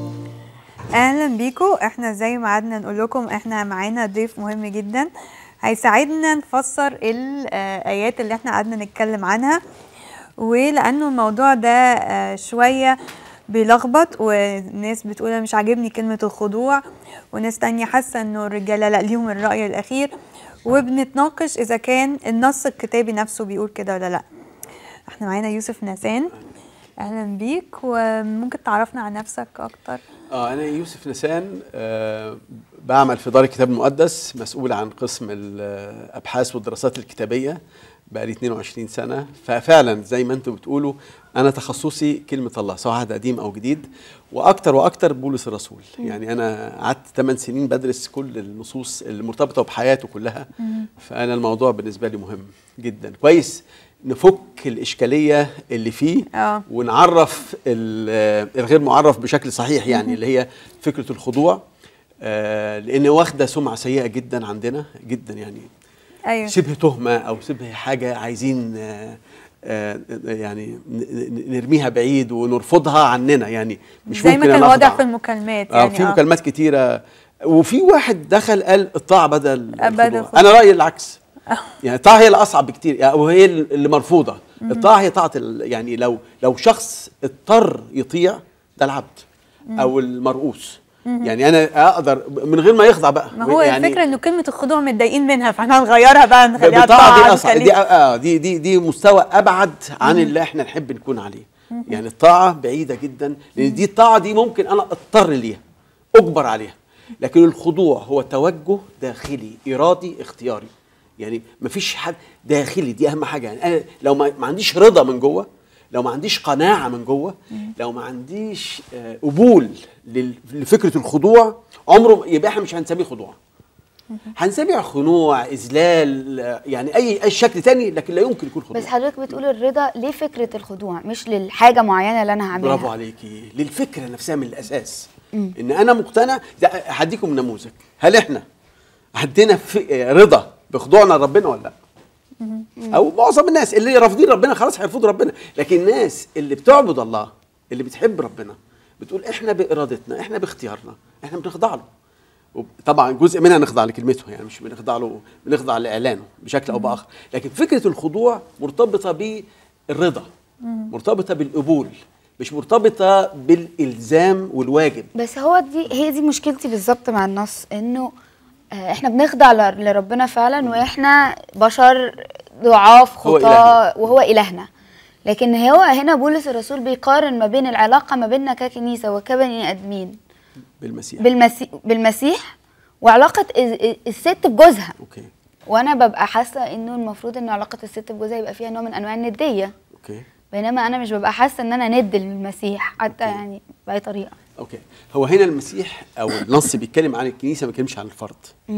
اهلا بيكم احنا زي ما قعدنا نقول لكم احنا معانا ضيف مهم جدا هيساعدنا نفسر الايات اللي احنا قعدنا نتكلم عنها ولانه الموضوع ده آه، شويه بيلخبط وناس بتقول أنا مش عاجبني كلمه الخضوع وناس تانية حاسه انه الرجاله لا ليهم الراي الاخير وبنتناقش اذا كان النص الكتابي نفسه بيقول كده ولا لا احنا معانا يوسف نسان اهلا بيك وممكن تعرفنا عن نفسك اكتر اه انا يوسف نسان آه بعمل في دار الكتاب المقدس مسؤول عن قسم الابحاث والدراسات الكتابيه بقالي 22 سنه ففعلا زي ما انتم بتقولوا انا تخصصي كلمه الله سواء عهد قديم او جديد واكتر واكتر بولس الرسول مم. يعني انا قعدت 8 سنين بدرس كل النصوص المرتبطه بحياته كلها فانا الموضوع بالنسبه لي مهم جدا كويس نفك الاشكاليه اللي فيه اه ونعرف ال- الغير معرف بشكل صحيح يعني اللي هي فكره الخضوع آه، لان واخده سمعه سيئه جدا عندنا جدا يعني ايوه شبه تهمه او شبه حاجه عايزين آه، آه، يعني ن- ن- نرميها بعيد ونرفضها عننا يعني مش زي ما ممكن كان أنا واضح أخضع. في المكالمات آه يعني في مكالمات كتيره وفي واحد دخل قال الطاعه بدل بدل الخضوع الخضوع. انا رايي العكس يعني الطاعه هي الاصعب بكتير يعني وهي اللي مرفوضه مهم. الطاعه هي طاعه ال- يعني لو لو شخص اضطر يطيع ده العبد مم. او المرؤوس مهم. يعني انا اقدر من غير ما يخضع بقى ما هو يعني الفكره انه كلمه الخضوع متضايقين منها فاحنا هنغيرها بقى نخليها بطاعه دي طاعه اصعب دي اه دي دي دي مستوى ابعد عن مهم. اللي احنا نحب نكون عليه مهم. يعني الطاعه بعيده جدا لان دي الطاعه دي ممكن انا اضطر ليها اجبر عليها لكن الخضوع هو توجه داخلي ارادي اختياري يعني مفيش حد داخلي دي اهم حاجه يعني انا لو ما, ما عنديش رضا من جوه لو ما عنديش قناعه من جوه لو ما عنديش آه، قبول لل- لفكره الخضوع عمره يبقى احنا مش هنسميه خضوع هنسميه خنوع اذلال آه، يعني اي اي شكل تاني لكن لا يمكن يكون خضوع بس حضرتك بتقول الرضا ليه فكرة الخضوع مش للحاجة معينة اللي أنا هعملها برافو عليكي للفكره نفسها من الاساس مم. ان انا مقتنع ده هديكم نموذج هل احنا عندنا في رضا بخضوعنا لربنا ولا لا او معظم الناس اللي رافضين ربنا خلاص هيرفضوا ربنا لكن الناس اللي بتعبد الله اللي بتحب ربنا بتقول احنا بارادتنا احنا باختيارنا احنا بنخضع له وب- طبعا جزء منها نخضع لكلمته يعني مش بنخضع له بنخضع لاعلانه بشكل او باخر لكن فكره الخضوع مرتبطه بالرضا مرتبطه بالقبول مش مرتبطه بالالزام والواجب بس هو دي هي دي مشكلتي بالظبط مع النص إنه آه، إحنا بنخضع ل- لربنا فعلا وإحنا بشر ضعاف هو خطاة إلهنا. وهو إلهنا لكن هو هنا بولس الرسول بيقارن ما بين العلاقة ما بيننا ككنيسة وكبني آدمين بالمسيح بالمسيح بالمسيح وعلاقة ال- ال- الست بجوزها اوكي وانا ببقى حاسه انه المفروض ان علاقه الست بجوزها يبقى فيها نوع من انواع النديه اوكي بينما انا مش ببقى حاسه ان انا ند للمسيح حتى يعني باي طريقه اوكي هو هنا المسيح او النص بيتكلم عن الكنيسه ما بيتكلمش عن الفرد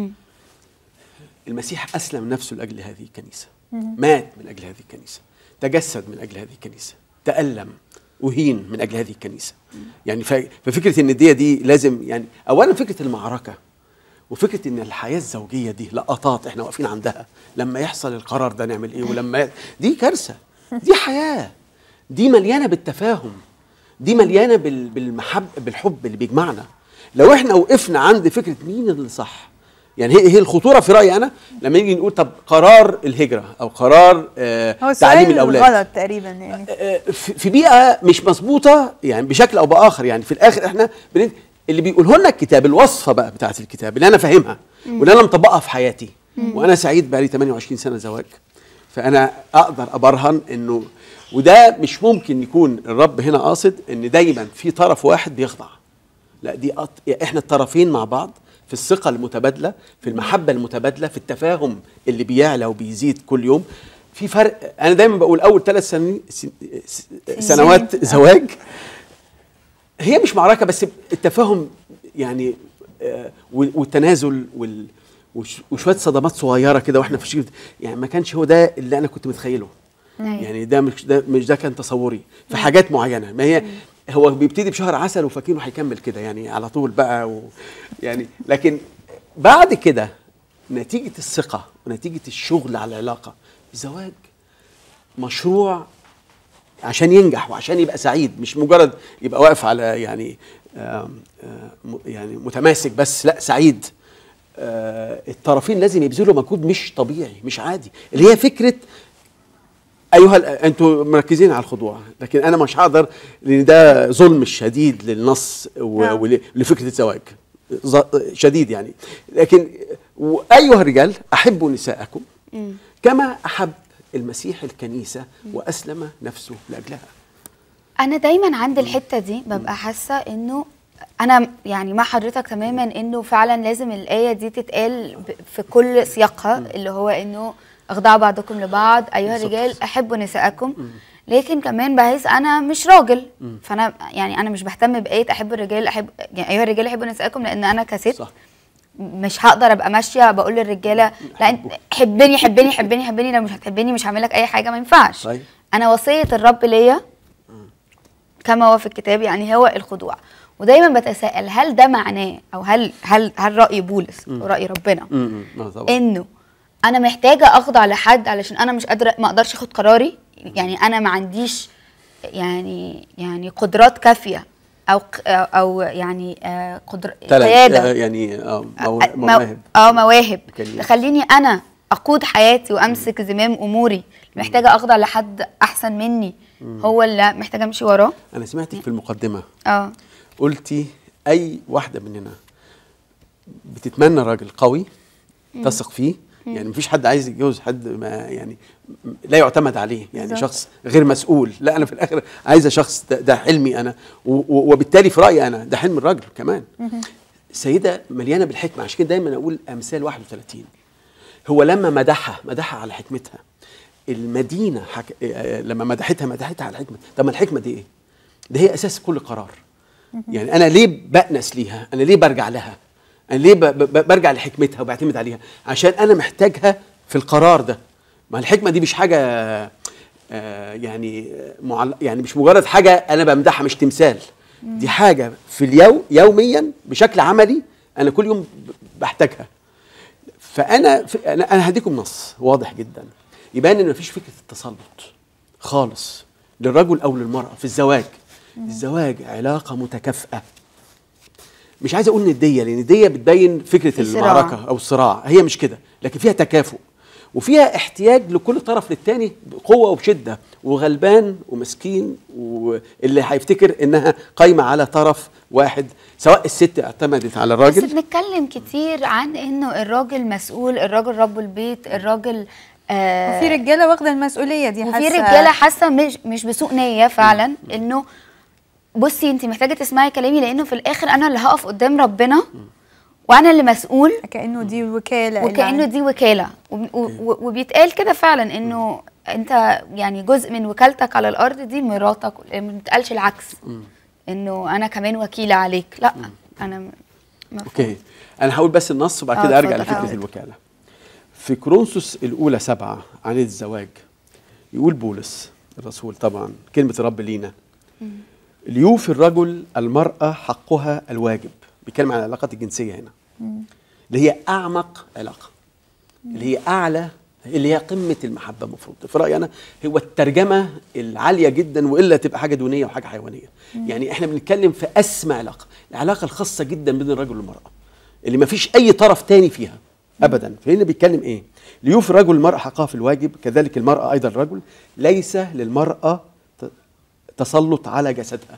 المسيح اسلم نفسه لاجل هذه الكنيسه مات من اجل هذه الكنيسه تجسد من اجل هذه الكنيسه تالم اهين من اجل هذه الكنيسه يعني ف- ففكره ان دي دي لازم يعني اولا فكره المعركه وفكره ان الحياه الزوجيه دي لقطات احنا واقفين عندها لما يحصل القرار ده نعمل ايه ولما ي- دي كارثه دي حياه دي مليانه بالتفاهم دي مليانه بال- بالمحب بالحب اللي بيجمعنا لو احنا وقفنا عند فكره مين اللي صح يعني هي هي الخطوره في رايي انا لما نيجي نقول طب قرار الهجره او قرار آه هو تعليم سؤال الاولاد غلط تقريبا يعني في في بيئه مش مظبوطه يعني بشكل او باخر يعني في الاخر احنا بن... اللي بيقوله لنا الكتاب الوصفه بقى بتاعت الكتاب اللي انا فاهمها مم. واللي انا مطبقها في حياتي مم. وانا سعيد بقالي 28 سنه زواج فانا اقدر ابرهن انه وده مش ممكن يكون الرب هنا قاصد ان دايما في طرف واحد بيخضع لا دي أط... احنا الطرفين مع بعض في الثقه المتبادله في المحبه المتبادله في التفاهم اللي بيعلى وبيزيد كل يوم في فرق انا دايما بقول اول ثلاث سنين س- س- سنوات زواج هي مش معركه بس التفاهم يعني آه، وال- والتنازل وال وش- وشويه صدمات صغيره كده واحنا في الشيء يعني ما كانش هو ده اللي انا كنت متخيله يعني ده مش ده مش ده كان تصوري في حاجات معينه ما هي هو بيبتدي بشهر عسل وفاكرينه هيكمل كده يعني على طول بقى و يعني لكن بعد كده نتيجه الثقه ونتيجه الشغل على العلاقه الزواج مشروع عشان ينجح وعشان يبقى سعيد مش مجرد يبقى واقف على يعني آم، آم، م- يعني متماسك بس لا سعيد آه، الطرفين لازم يبذلوا مجهود مش طبيعي مش عادي اللي هي فكره ايها ال- انتوا مركزين على الخضوع لكن انا مش هقدر لان ده ظلم شديد للنص و- نعم. ول- ولفكره الزواج ظ- شديد يعني لكن ايها الرجال احبوا نساءكم كما احب المسيح الكنيسه واسلم نفسه لاجلها انا دايما عند الحته دي ببقى حاسه انه انا يعني مع حضرتك تماما انه فعلا لازم الايه دي تتقال ب- في كل سياقها اللي هو انه اخضعوا بعضكم لبعض ايها بالظبط. الرجال احبوا نساءكم لكن كمان بحس انا مش راجل فانا يعني انا مش بهتم بايه احب الرجال احب يعني ايها الرجال احبوا نساءكم لان انا كست صح. مش هقدر ابقى ماشيه بقول للرجاله لا انت حبني حبني حبني حبني لو مش هتحبني مش هعمل لك اي حاجه ما ينفعش طيب انا وصيه الرب ليا كما هو في الكتاب يعني هو الخضوع ودايما بتساءل هل ده معناه او هل هل هل راي بولس مم. وراي ربنا امم آه طبعا انه انا محتاجه اخضع لحد علشان انا مش قادره ما اقدرش اخد قراري يعني انا ما عنديش يعني يعني قدرات كافيه او ق- او يعني آه، قدر تلات قياده آه، يعني اه مو- مو- مواهب اه مواهب إمكانيات. تخليني انا اقود حياتي وامسك زمام اموري محتاجه اخضع لحد احسن مني مم. هو اللي محتاجه امشي وراه انا سمعتك في المقدمه اه قلتي اي واحده مننا بتتمنى راجل قوي مم. تثق فيه مم. يعني مفيش حد عايز يتجوز حد ما يعني م- لا يعتمد عليه يعني بالظبط. شخص غير مسؤول لا انا في الاخر عايزه شخص ده, ده حلمي انا و- و- وبالتالي في رايي انا ده حلم الراجل كمان سيده مليانه بالحكمه عشان كده دايما اقول امثال 31 هو لما مدحها مدحها على حكمتها المدينه حك... آه، لما مدحتها مدحتها على الحكمه طب ما الحكمه دي ايه؟ ده هي اساس كل قرار يعني انا ليه بأنس ليها انا ليه برجع لها انا ليه ب- ب- برجع لحكمتها وبعتمد عليها عشان انا محتاجها في القرار ده ما الحكمه دي مش حاجه آه، يعني معل... يعني مش مجرد حاجه انا بمدحها مش تمثال دي حاجه في اليوم يوميا بشكل عملي انا كل يوم ب- بحتاجها فانا في انا انا هديكم نص واضح جدا يبان ان مفيش فكره التسلط خالص للرجل او للمراه في الزواج الزواج علاقه متكافئه مش عايز اقول نديه لان نديه بتبين فكره في صراع. المعركه او الصراع هي مش كده لكن فيها تكافؤ وفيها احتياج لكل طرف للتاني بقوه وبشده وغلبان ومسكين واللي هيفتكر انها قايمه على طرف واحد سواء الست اعتمدت على بس الراجل بنتكلم كتير عن انه الراجل مسؤول الراجل رب البيت الراجل آه وفي رجاله واخده المسؤوليه دي وفي حاسة- رجاله حاسه مش مش بسوء نيه فعلا انه بصي انت محتاجه تسمعي كلامي لانه في الاخر انا اللي هقف قدام ربنا وانا اللي مسؤول كانه دي وكاله وكانه دي وكاله وب- و- و- وبيتقال كده فعلا انه انت يعني جزء من وكالتك على الارض دي مراتك ما بيتقالش العكس انه انا كمان وكيله عليك لا انا م- اوكي انا هقول بس النص وبعد آه، كده ارجع اتفضل. لفكره آه. الوكاله في كورنثوس الاولى سبعة عن الزواج يقول بولس الرسول طبعا كلمه الرب لينا ليوفي الرجل المراه حقها الواجب بيتكلم عن العلاقات الجنسيه هنا اللي هي اعمق علاقه اللي هي اعلى اللي هي قمه المحبه المفروض في رايي انا هو الترجمه العاليه جدا والا تبقى حاجه دونيه وحاجه حيوانيه مم. يعني احنا بنتكلم في اسمى علاقه العلاقه الخاصه جدا بين الرجل والمراه اللي ما فيش اي طرف تاني فيها ابدا فهنا بيتكلم ايه ليوفي الرجل المراه حقها في الواجب كذلك المراه ايضا الرجل ليس للمراه ت- تسلط على جسدها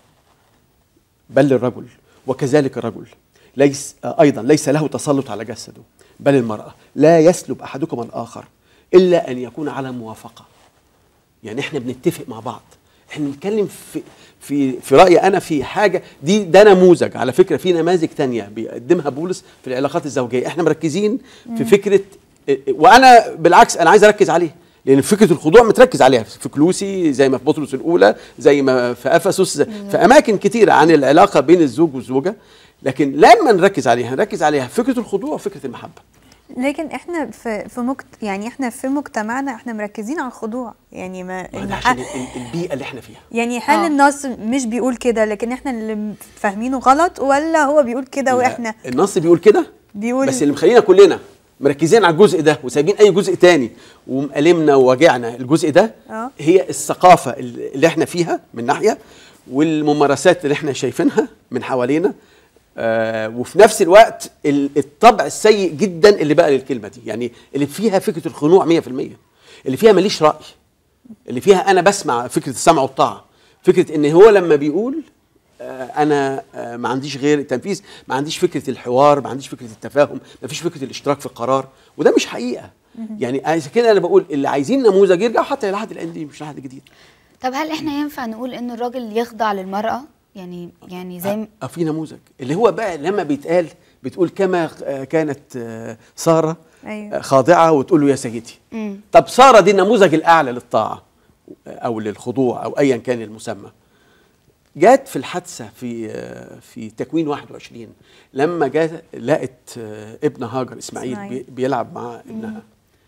بل للرجل وكذلك الرجل ليس آه، ايضا ليس له تسلط على جسده بل المراه لا يسلب احدكم الاخر الا ان يكون على موافقه يعني احنا بنتفق مع بعض احنا بنتكلم في في في رايي انا في حاجه دي ده نموذج على فكره في نماذج تانية بيقدمها بولس في العلاقات الزوجيه احنا مركزين في مم. فكره وانا بالعكس انا عايز اركز عليه لان فكره الخضوع متركز عليها في كلوسي زي ما في بطرس الاولى زي ما في افسس زي- في اماكن كتيره عن العلاقه بين الزوج والزوجه لكن لما نركز عليها نركز عليها فكره الخضوع وفكره المحبه لكن احنا في في مكت... يعني احنا في مجتمعنا احنا مركزين على الخضوع يعني ما ما إن ده ح- عشان ال- البيئه اللي احنا فيها يعني هل آه. النص مش بيقول كده لكن احنا اللي فاهمينه غلط ولا هو بيقول كده لا، واحنا النص بيقول كده بيقول بس اللي مخلينا كلنا مركزين على الجزء ده وسايبين اي جزء تاني ومألمنا وواجعنا الجزء ده اه هي الثقافه اللي احنا فيها من ناحيه والممارسات اللي احنا شايفينها من حوالينا آه وفي نفس الوقت ال- الطبع السيء جدا اللي بقى للكلمه دي يعني اللي فيها فكره الخنوع 100% اللي فيها ماليش راي اللي فيها انا بسمع فكره السمع والطاعه فكره ان هو لما بيقول آه، انا آه، ما عنديش غير التنفيذ ما عنديش فكره الحوار ما عنديش فكره التفاهم ما فيش فكره الاشتراك في القرار وده مش حقيقه يعني عشان كده انا بقول اللي عايزين نموذج يرجعوا حتى للعهد القديم مش العهد الجديد طب هل احنا ينفع نقول ان الراجل يخضع للمراه يعني يعني زي م- اه في نموذج اللي هو بقى لما بيتقال بتقول كما آه، كانت آه، ساره ايوه آه، خاضعه وتقول له يا سيدي مم. طب ساره دي النموذج الاعلى للطاعه او للخضوع او ايا كان المسمى جات في الحادثه في آه، في تكوين 21 لما جات لقت آه، ابن هاجر اسماعيل إسماعيل. بي- بيلعب مع ابنها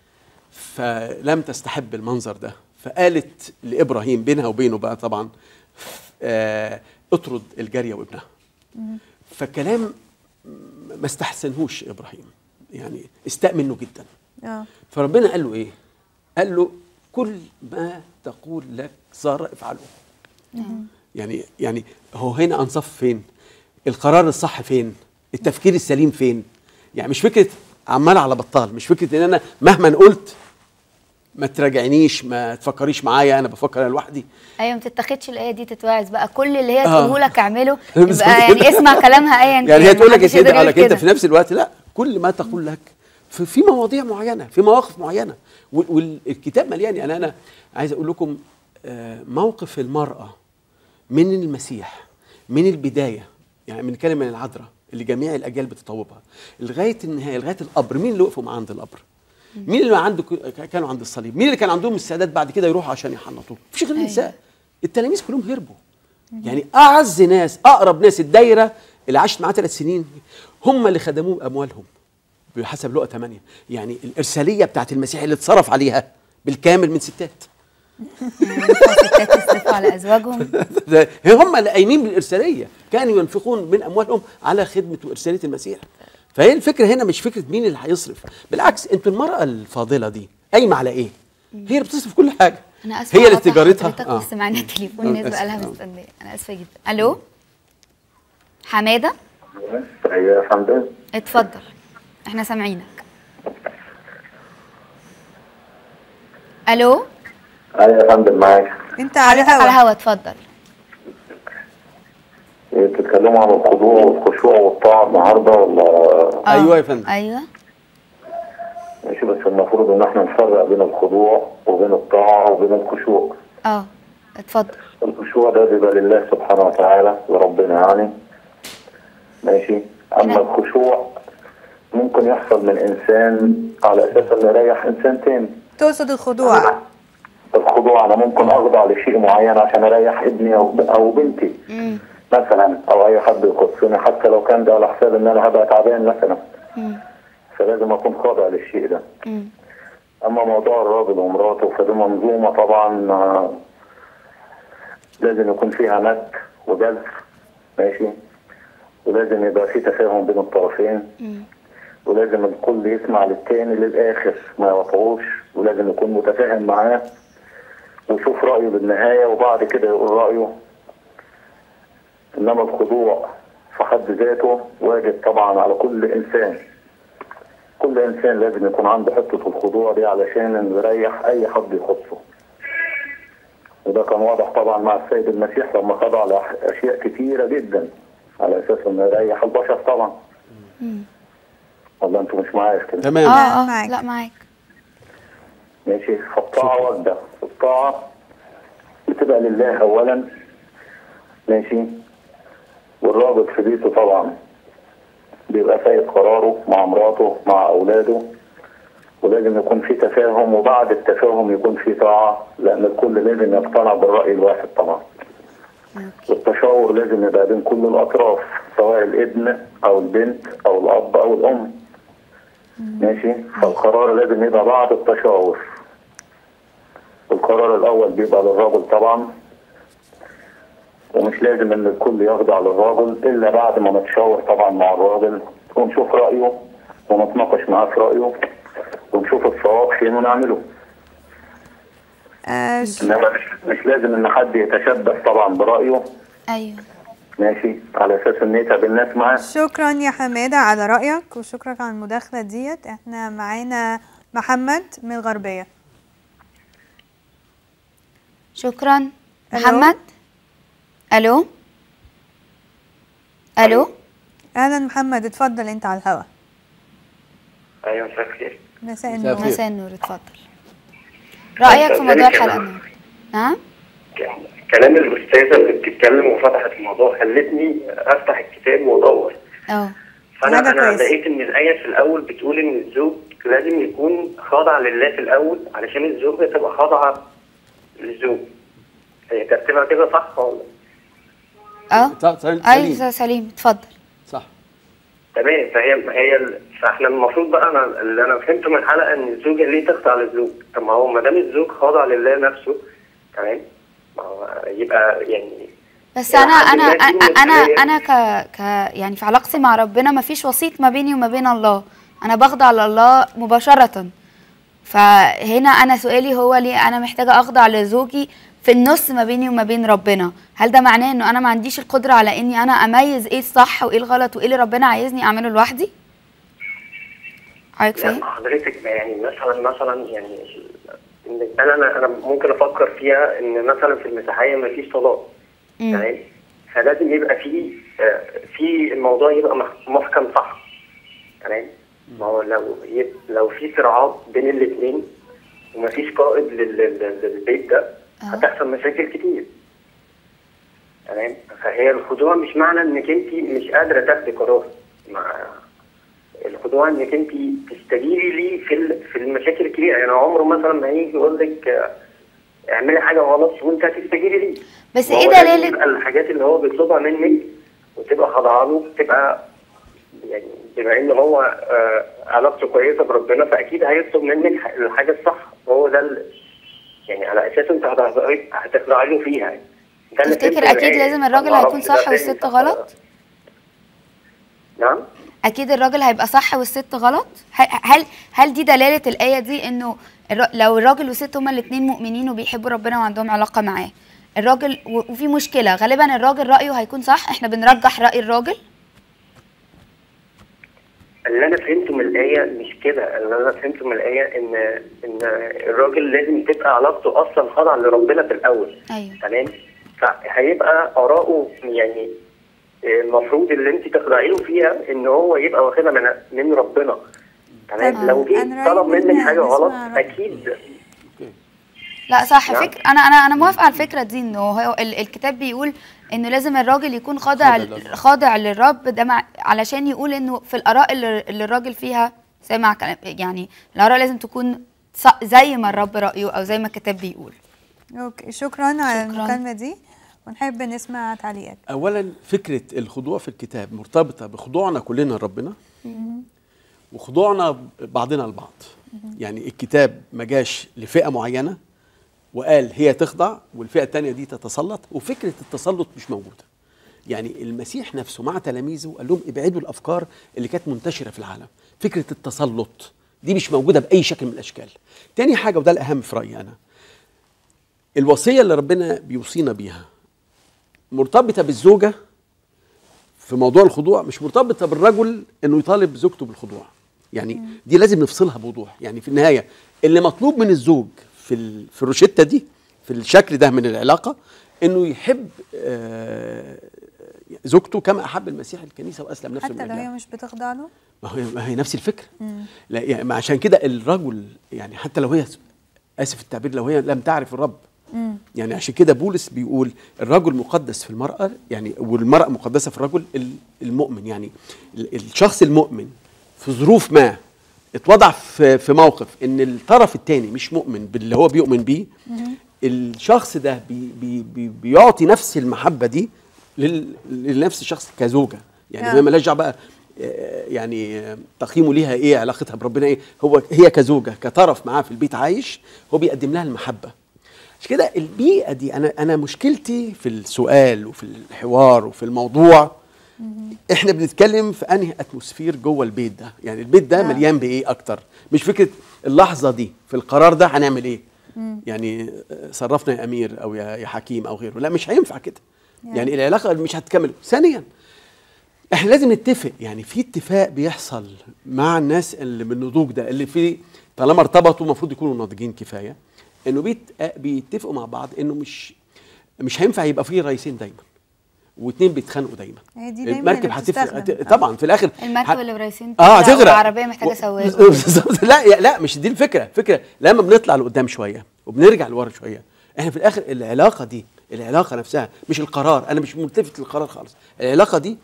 فلم تستحب المنظر ده فقالت لابراهيم بينها وبينه بقى طبعا آه، اطرد الجاريه وابنها فكلام ما استحسنهوش ابراهيم يعني استاء منه جدا اه فربنا قال له ايه قال له كل ما تقول لك ساره افعله يعني يعني هو هنا انصاف فين القرار الصح فين التفكير السليم فين يعني مش فكره عمال على بطال مش فكره ان انا مهما قلت ما تراجعنيش ما تفكريش معايا انا بفكر انا لوحدي ايوه ما تتاخدش الايه دي تتوعظ بقى كل اللي هي آه. تقوله لك اعمله بالظبط يبقى يعني كده. اسمع كلامها ايا كان يعني هي تقول لك يا محدش سيدي يقدر اه يقول لكن انت كده. في نفس الوقت لا كل ما تقول لك في, في مواضيع معينه في مواقف معينه وال- والكتاب مليان يعني انا عايز اقول لكم آه، موقف المراه من المسيح من البدايه يعني بنتكلم من العذراء اللي جميع الاجيال بتطوبها لغايه النهايه لغايه القبر مين اللي وقفوا معاه عند القبر؟ مين اللي عنده كانوا عند الصليب؟ مين اللي كان عندهم السادات بعد كده يروحوا عشان يحنطوه؟ مفيش غير النساء التلاميذ كلهم هربوا يعني اعز ناس اقرب ناس الدايره اللي عاشت معاه ثلاث سنين هم اللي خدموه باموالهم بحسب لقى 8 يعني الارساليه بتاعت المسيح اللي اتصرف عليها بالكامل من ستات ستات يصرفوا على ازواجهم ده هم اللي قايمين بالارساليه كانوا ينفقون من اموالهم على خدمه وارساليه المسيح فهي الفكره هنا مش فكره مين اللي هيصرف بالعكس انتوا المراه الفاضله دي قايمه على ايه هي اللي بتصرف كل حاجه انا اسفه هي اللي أقطع تجارتها حضرتك آه. بس معانا تليفون آه، الناس آسف. بقالها آه. مستنيه انا اسفه جدا الو حماده ايوه يا فندم اتفضل احنا سامعينك الو ايوه يا فندم معاك انت على حضرتك على الهوا اتفضل بتتكلموا عن الخضوع والخشوع والطاعه النهارده ولا ايوه يا فندم ايوه ماشي بس المفروض ان احنا نفرق بين الخضوع وبين الطاعه وبين الخشوع اه اتفضل الخشوع ده بيبقى لله سبحانه وتعالى لربنا يعني ماشي اما الخشوع ممكن يحصل من انسان على اساس انه يريح انسان تاني تقصد الخضوع الخضوع انا ممكن اخضع لشيء معين عشان اريح ابني او او بنتي مثلا او اي حد يخصني حتى لو كان ده على حساب ان انا هبقى تعبان مثلا فلازم اكون خاضع للشيء ده اما موضوع الراجل ومراته فدي منظومه طبعا آه، لازم يكون فيها مد وجذب ماشي ولازم يبقى في تفاهم بين الطرفين ولازم الكل يسمع للتاني للاخر ما يقطعوش ولازم يكون متفاهم معاه ويشوف رايه بالنهايه وبعد كده يقول رايه انما الخضوع في حد ذاته واجب طبعا على كل انسان كل انسان لازم يكون عنده حته الخضوع دي علشان إنه يريح اي حد يخصه وده كان واضح طبعا مع السيد المسيح لما خضع لاشياء كتيره جدا على اساس انه يريح البشر طبعا والله انتوا مش معايا في كده اه اه لا معاك ماشي فالطاعة واجبة الطاعة بتبقى لله أولا ماشي والراجل في بيته طبعا بيبقى سايب قراره مع مراته مع أولاده ولازم يكون في تفاهم وبعد التفاهم يكون في طاعة لأن الكل لازم يقتنع بالرأي الواحد طبعا والتشاور لازم يبقى بين كل الأطراف سواء الابن أو البنت أو الأب أو الأم ماشي فالقرار لازم يبقى بعد التشاور القرار الاول بيبقى للراجل طبعا ومش لازم ان الكل يخضع للراجل الا بعد ما نتشاور طبعا مع الراجل ونشوف رايه ونتناقش معاه في رايه ونشوف الصواب فين ونعمله آه ش- انما مش, مش لازم ان حد يتشبث طبعا برايه ايوه ماشي على اساس ان يتعب الناس معاه شكرا يا حماده على رايك وشكرا على المداخله ديت احنا معانا محمد من الغربيه شكرا محمد الو الو اهلا محمد اتفضل انت على الهوا ايوه مساء الخير مساء مساء النور مساء النور اتفضل رايك في موضوع الحلقه النهارده نعم كلام الاستاذه اللي بتتكلم وفتحت الموضوع خلتني افتح الكتاب وادور اه فانا حاجة انا كويسة. لقيت ان الايه في الاول بتقول ان الزوج لازم يكون خاضع لله في الاول علشان الزوجه تبقى خاضعه للزوج هي ترتيبها كده صح ولا اه سليم ايوه سليم اتفضل تمام فهي هي ال- فاحنا المفروض بقى انا اللي انا فهمته من الحلقه ان الزوجه ليه تخضع للزوج طب ما هو ما دام الزوج خاضع لله نفسه تمام ما هو يبقى يعني بس إلى انا حد انا ما في انا مسؤولية. انا ك ك يعني في علاقتي مع ربنا ما فيش وسيط ما بيني وما بين الله انا بخضع لله مباشره فهنا انا سؤالي هو ليه انا محتاجه اخضع لزوجي في النص ما بيني وما بين ربنا هل ده معناه انه انا ما عنديش القدره على اني انا اميز ايه الصح وايه الغلط وايه اللي ربنا عايزني اعمله لوحدي حضرتك لا فاهم ما حضرتك يعني مثلا مثلا يعني إن انا انا انا ممكن افكر فيها ان مثلا في المسيحيه ما فيش صلاه تمام فلازم يبقى في آه، في الموضوع يبقى مح- محكم صح تمام ما هو لو يب- لو في صراعات بين الاثنين ومفيش قائد لل- لل- للبيت ده هتحصل مشاكل كتير تمام فهي الخضوع مش معنى انك انت مش قادره تاخدي قرار مع الخضوع انك انت تستجيبي ليه في ال- في المشاكل الكبيره يعني عمره مثلا ما هيجي يقول لك آه، اعملي حاجه غلط وانت هتستجيبي ليه بس ما ايه هو لازم دليل يبقى الحاجات اللي هو بيطلبها منك وتبقى خاضعه له تبقى يعني بما ان هو آه، علاقته كويسه بربنا فاكيد هيطلب منك ح- الحاجه الصح وهو ده ال- يعني على اساس انت هتخضعي هتخضعي له فيها يعني ده اللي تفتكر فهمته من اكيد الآية. لازم الراجل ما هيكون أعرفش ده صح فهم والست صح غلط نعم اكيد الراجل هيبقى صح والست غلط ه- هل هل دي دلاله الايه دي انه الر- لو الراجل والست هما الاثنين مؤمنين وبيحبوا ربنا وعندهم علاقه معاه الراجل و- وفي مشكله غالبا الراجل رايه هيكون صح احنا بنرجح راي الراجل اللي انا فهمته من الايه مش كده اللي انا فهمته من الايه ان ان الراجل لازم تبقى علاقته اصلا خاضعه لربنا في الاول ايوه تمام فهيبقى اراءه يعني المفروض اللي انت تخضعي له فيها ان هو يبقى واخدها من من ربنا تمام طب لو جه أنا طلب رأيي منك إن حاجه نسمع غلط رأيك. اكيد لا صح نعم. فكر انا انا انا موافقه على الفكره دي انه هو ال- الكتاب بيقول انه لازم الراجل يكون خاضع خاضع لله. خاضع للرب ده مع علشان يقول انه في الاراء اللي, اللي الراجل فيها سامع كلام يعني الاراء لازم تكون ص- زي ما الرب رايه او زي ما الكتاب بيقول اوكي شكرا على المكالمه دي ونحب نسمع تعليقك اولا فكره الخضوع في الكتاب مرتبطه بخضوعنا كلنا لربنا وخضوعنا بعضنا البعض يعني الكتاب ما جاش لفئه معينه وقال هي تخضع والفئه الثانيه دي تتسلط وفكره التسلط مش موجوده يعني المسيح نفسه مع تلاميذه قال لهم ابعدوا الافكار اللي كانت منتشره في العالم فكره التسلط دي مش موجوده باي شكل من الاشكال تاني حاجه وده الاهم في رايي انا الوصيه اللي ربنا بيوصينا بيها مرتبطه بالزوجه في موضوع الخضوع مش مرتبطه بالرجل انه يطالب زوجته بالخضوع يعني دي لازم نفصلها بوضوح يعني في النهايه اللي مطلوب من الزوج في ال- في الروشته دي في الشكل ده من العلاقه انه يحب آه، زوجته كما احب المسيح الكنيسه واسلم نفسه من حتى لو أجلها. هي مش بتخضع له ما هي ما هي نفس الفكره مم. لا يعني ما عشان كده الرجل يعني حتى لو هي اسف التعبير لو هي لم تعرف الرب مم. يعني عشان كده بولس بيقول الرجل مقدس في المرأة يعني والمرأة مقدسة في الرجل ال- المؤمن يعني ال- الشخص المؤمن في ظروف ما اتوضع في في موقف ان الطرف الثاني مش مؤمن باللي هو بيؤمن بيه الشخص ده بي بي بي بيعطي نفس المحبة دي لل- لنفس الشخص كزوجة يعني نعم. هي مالهاش دعوة بقى آه، يعني آه، تقييمه ليها ايه علاقتها بربنا ايه هو هي كزوجة كطرف معاه في البيت عايش هو بيقدم لها المحبة عشان كده البيئة دي أنا أنا مشكلتي في السؤال وفي الحوار وفي الموضوع إحنا بنتكلم في أنهي أتموسفير جوه البيت ده، يعني البيت ده آه. مليان بإيه أكتر؟ مش فكرة اللحظة دي في القرار ده هنعمل إيه؟ مم. يعني آه، صرفنا يا أمير أو يا يا حكيم أو غيره، لا مش هينفع كده. يعني. يعني العلاقة مش هتكمل. ثانيا احنا لازم نتفق يعني في اتفاق بيحصل مع الناس اللي بالنضوج ده اللي في طالما ارتبطوا المفروض يكونوا ناضجين كفايه انه بيت بيتفقوا مع بعض انه مش مش هينفع يبقى فيه رئيسين دايما واثنين بيتخانقوا دايما هي دي دايما المركب اللي هتفرق بتستخدم. هت- طبعا في الاخر المركب ه- اللي برئيسين اه تغرق هتغرق والعربية محتاجة سواق. بالظبط لا يا- لا مش دي الفكره فكره لما بنطلع لقدام شويه وبنرجع لورا شويه احنا في الاخر العلاقه دي العلاقه نفسها مش القرار انا مش ملتفت للقرار خالص العلاقه دي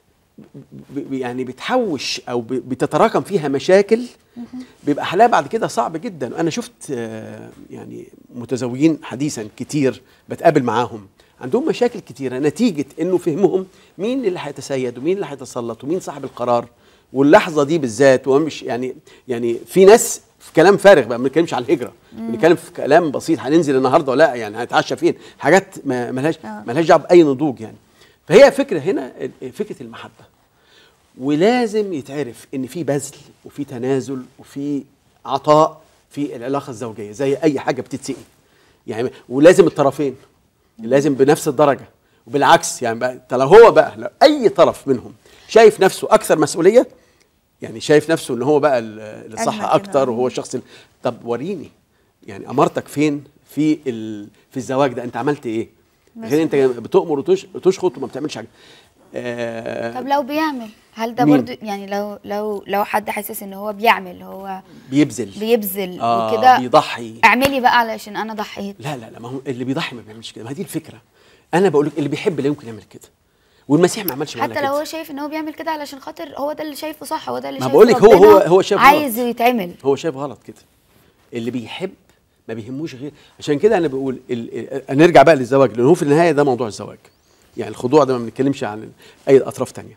ب- ب- يعني بتحوش او ب- بتتراكم فيها مشاكل بيبقى حلها بعد كده صعب جدا انا شفت آه، يعني متزوجين حديثا كتير بتقابل معاهم عندهم مشاكل كتيره نتيجه انه فهمهم مين اللي هيتسيد ومين اللي هيتسلط ومين صاحب القرار واللحظه دي بالذات ومش يعني يعني في ناس في كلام فارغ بقى ما بنتكلمش على الهجره مم. بنتكلم في كلام بسيط هننزل النهارده ولا لا يعني هنتعشى فين حاجات ما ملهاش آه. ملهاش دعوه باي نضوج يعني فهي فكره هنا فكره المحبه ولازم يتعرف ان في بذل وفي تنازل وفي عطاء في العلاقه الزوجيه زي اي حاجه بتتسقي يعني ولازم الطرفين لازم بنفس الدرجه وبالعكس يعني بقى لو هو بقى لو اي طرف منهم شايف نفسه اكثر مسؤوليه يعني شايف نفسه ان هو بقى ال- اللي صح أجمل كده. اكتر وهو الشخص ال- طب وريني يعني امارتك فين في ال... في الزواج ده انت عملت ايه غير انت بتؤمر وتش... وتشخط وما بتعملش حاجه آه طب لو بيعمل هل ده مين؟ برضو يعني لو لو لو حد حاسس ان هو بيعمل هو بيبذل بيبذل آه وكده بيضحي اعملي بقى علشان انا ضحيت لا لا لا ما هو اللي بيضحي ما بيعملش كده ما هي دي الفكره انا بقول لك اللي بيحب لا يمكن يعمل كده والمسيح ما عملش معانا حتى لو كده هو شايف ان هو بيعمل كده علشان خاطر هو ده اللي شايفه صح هو ده اللي ما شايفه بقول لك هو ربنا هو هو شايف غلط. عايز يتعمل هو شايف غلط كده اللي بيحب ما بيهموش غير عشان كده انا بقول ال... ال... نرجع بقى للزواج لان هو في النهايه ده موضوع الزواج يعني الخضوع ده ما بنتكلمش عن اي اطراف تانية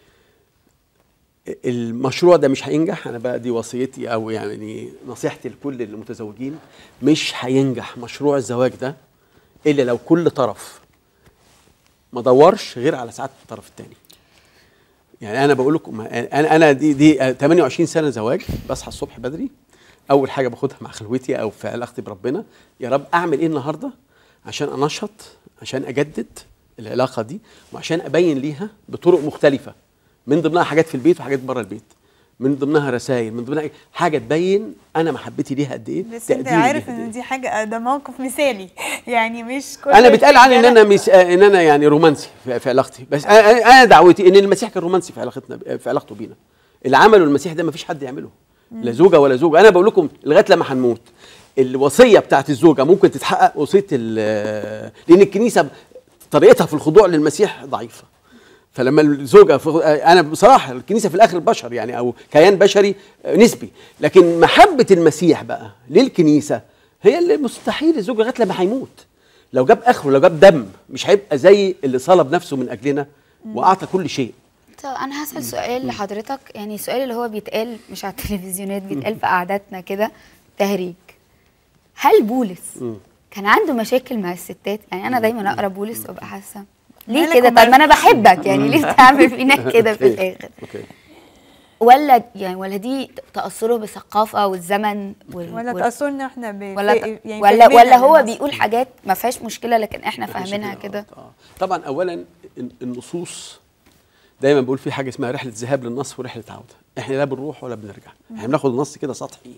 المشروع ده مش هينجح انا بقى دي وصيتي او يعني نصيحتي لكل المتزوجين مش هينجح مشروع الزواج ده الا لو كل طرف ما دورش غير على سعاده الطرف الثاني يعني انا بقول لكم انا انا دي دي 28 سنه زواج بصحى الصبح بدري اول حاجه باخدها مع خلوتي او في علاقتي بربنا يا رب اعمل ايه النهارده عشان انشط عشان اجدد العلاقه دي وعشان ابين ليها بطرق مختلفه من ضمنها حاجات في البيت وحاجات بره البيت من ضمنها رسائل من ضمنها حاجه تبين انا محبتي ليها قد ايه بس انت تقديري عارف ليها قد ان دي حاجه ده موقف مثالي يعني مش كل انا بيتقال عني ان الرجالة- انا مس... ان انا يعني رومانسي في, في علاقتي بس انا أنا دعوتي ان المسيح كان رومانسي في علاقتنا في علاقته بينا اللي عمله المسيح ده ما فيش حد يعمله لا زوجه ولا زوج انا بقول لكم لغايه لما هنموت الوصيه بتاعت الزوجه ممكن تتحقق وصيه ال- لان الكنيسه طريقتها في الخضوع للمسيح ضعيفه فلما الزوجه في انا بصراحه الكنيسه في الاخر بشر يعني او كيان بشري نسبي لكن محبه المسيح بقى للكنيسه هي اللي مستحيل الزوج لغايه لما هيموت لو جاب اخره لو جاب دم مش هيبقى زي اللي صلب نفسه من اجلنا واعطى كل شيء طب انا هسال سؤال لحضرتك يعني السؤال اللي هو بيتقال مش على التلفزيونات بيتقال في قعداتنا كده تهريج هل بولس كان عنده مشاكل مع الستات يعني انا دايما اقرا بولس وابقى حاسه ليه مالك كده طب ومال- ما انا بحبك يعني ليه بتعمل فينا كده في الاخر اوكي ولا يعني ولا دي تاثره بالثقافه والزمن وال ولا وال- تاثرنا احنا ب ولا يعني ولا فهمنا ولا هو للناس. بيقول حاجات ما فيهاش مشكله لكن احنا مفيش فاهمينها كده، كده طبعا اولا الن- النصوص دايما بقول في حاجه اسمها رحله ذهاب للنص ورحله عوده احنا لا بنروح ولا بنرجع احنا بناخد النص كده سطحي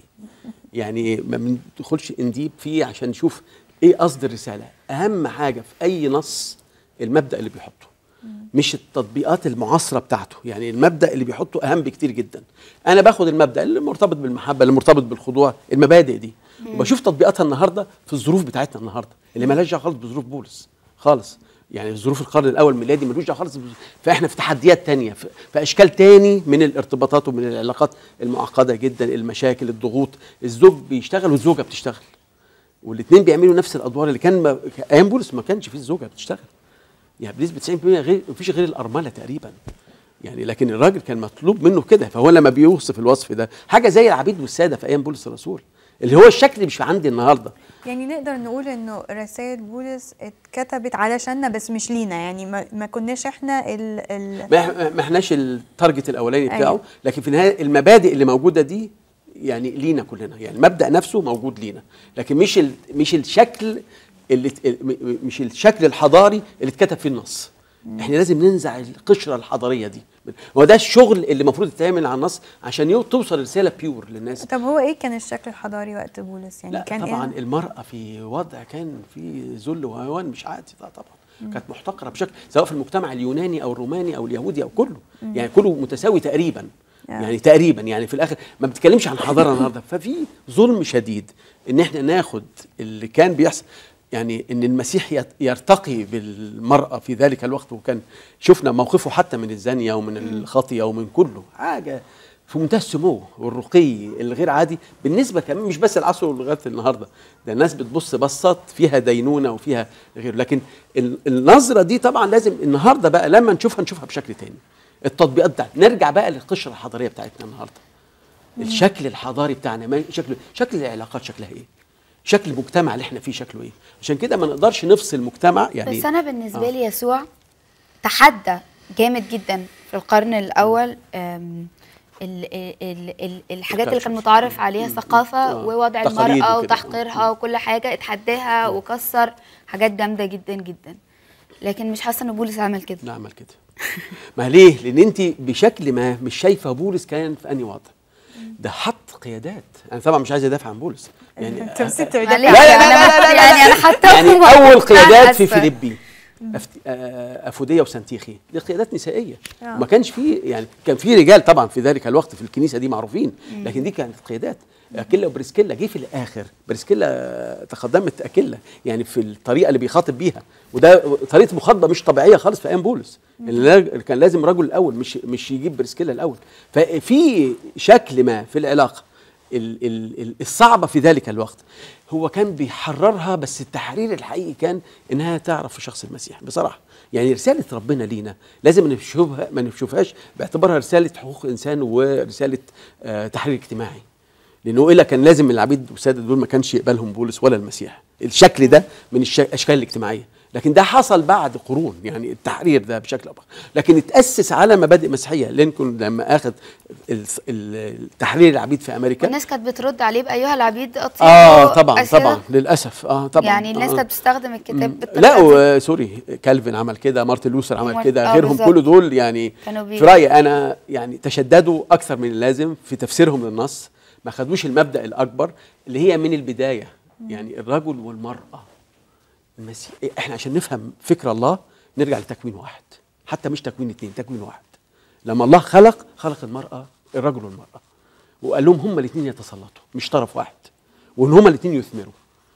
يعني ما بندخلش انديب فيه عشان نشوف ايه قصد الرساله اهم حاجه في اي نص المبدا اللي بيحطه مش التطبيقات المعاصره بتاعته يعني المبدا اللي بيحطه اهم بكتير جدا انا باخد المبدا اللي مرتبط بالمحبه اللي مرتبط بالخضوع المبادئ دي وبشوف تطبيقاتها النهارده في الظروف بتاعتنا النهارده اللي مالهاش دعوه خالص بظروف بولس خالص يعني ظروف القرن الاول الميلادي ملوش دعوه خالص بظروف- فاحنا في تحديات تانية في في اشكال تاني من الارتباطات ومن العلاقات المعقده جدا المشاكل الضغوط الزوج بيشتغل والزوجه بتشتغل والاثنين بيعملوا نفس الادوار اللي كان ما ايام بولس ما كانش فيه الزوجه بتشتغل يعني بنسبه 90% غير مفيش غير الارمله تقريبا يعني لكن الراجل كان مطلوب منه كده فهو لما بيوصف الوصف ده حاجه زي العبيد والساده في ايام بولس الرسول اللي هو الشكل اللي مش عندي النهارده يعني نقدر نقول انه رسائل بولس اتكتبت علشاننا بس مش لينا يعني ما, ما كناش احنا ال ال ما ما احناش التارجت الاولاني بتاعه أيوة. لكن في النهايه المبادئ اللي موجوده دي يعني لينا كلنا يعني المبدا نفسه موجود لينا لكن مش ال مش الشكل اللي ت- م- م- مش الشكل الحضاري اللي اتكتب فيه النص احنا لازم ننزع القشره الحضاريه دي هو ده الشغل اللي المفروض يتعمل على النص عشان يو- توصل رساله بيور للناس طب هو ايه كان الشكل الحضاري وقت بولس يعني لا كان طبعا إيه؟ المرأة في وضع كان في ذل وهوان مش عادي ده طبعا كانت محتقرة بشكل سواء في المجتمع اليوناني أو الروماني أو اليهودي أو كله مم. يعني كله متساوي تقريبا آه. يعني تقريبا يعني في الآخر ما بتكلمش عن حضارة النهارده ففي ظلم شديد إن إحنا ناخد اللي كان بيحصل يعني ان المسيح يت- يرتقي بالمراه في ذلك الوقت وكان شفنا موقفه حتى من الزانيه ومن الخطيه ومن كله حاجه في منتهى السمو والرقي الغير عادي بالنسبه كمان مش بس العصر لغايه النهارده ده الناس بتبص بصات فيها دينونه وفيها غير لكن ال- النظره دي طبعا لازم النهارده بقى لما نشوفها نشوفها بشكل تاني التطبيقات بتاعت نرجع بقى للقشره الحضاريه بتاعتنا النهارده الشكل الحضاري بتاعنا ما شكله شكل العلاقات شكلها ايه شكل المجتمع اللي احنا فيه شكله ايه عشان كده ما نقدرش نفصل مجتمع يعني بس انا بالنسبه لي يسوع تحدى جامد جدا في القرن الاول أم، ال ال ال الحاجات اللي كان متعارف عليها الثقافه ووضع تقاليد المراه وكده. وتحقيرها وكل حاجه اتحداها وكسر حاجات جامده جدا جدا لكن مش حاسه ان بولس عمل كده لا عمل كده ما ليه لان انت بشكل ما مش شايفه بولس كان في انهي وضع ده حط قيادات انا طبعا مش عايز ادافع عن بولس يعني انت نسيت لا تدافع لا لا لا لا لا يعني انا حتى يعني اول قيادات في آسفة. فيليبي أفت- آه، افوديه وسنتيخي دي قيادات نسائيه آه. ما كانش في يعني كان في رجال طبعا في ذلك الوقت في الكنيسه دي معروفين لكن دي كانت قيادات اكيلا وبريسكيلا جه في الاخر بريسكيلا تقدمت اكيلا يعني في الطريقه اللي بيخاطب بيها وده طريقه مخاطبه مش طبيعيه خالص في ايام بولس اللي لا- كان لازم رجل الاول مش مش يجيب بريسكيلا الاول ففي شكل ما في العلاقه ال- ال- ال- الصعبه في ذلك الوقت هو كان بيحررها بس التحرير الحقيقي كان انها تعرف في شخص المسيح بصراحه يعني رساله ربنا لينا لازم نشوفها ما نشوفهاش باعتبارها رساله حقوق انسان ورساله آه تحرير اجتماعي لانه الا كان لازم العبيد والساده دول ما كانش يقبلهم بولس ولا المسيح الشكل ده من الش- الاشكال الاجتماعيه لكن ده حصل بعد قرون يعني التحرير ده بشكل أبقى. لكن اتاسس على مبادئ مسيحيه لينكولن لما اخذ ال- ال- تحرير العبيد في امريكا والناس كانت بترد عليه بايها العبيد اطيعوا اه طبعا أسئلة. طبعا للاسف اه طبعا يعني الناس آه. كانت بتستخدم الكتاب بالطريقة لا دي. و- سوري كالفن عمل كده مارتن لوثر عمل مار- كده آه، غيرهم بالظبط. كل دول يعني كانوا بي- في رايي انا يعني تشددوا اكثر من اللازم في تفسيرهم للنص ما خدوش المبدا الاكبر اللي هي من البدايه يعني الرجل والمراه المسيح احنا عشان نفهم فكر الله نرجع لتكوين واحد حتى مش تكوين اتنين تكوين واحد لما الله خلق خلق المراه الرجل والمراه وقال لهم هما الاثنين يتسلطوا مش طرف واحد وان هما الاثنين يثمروا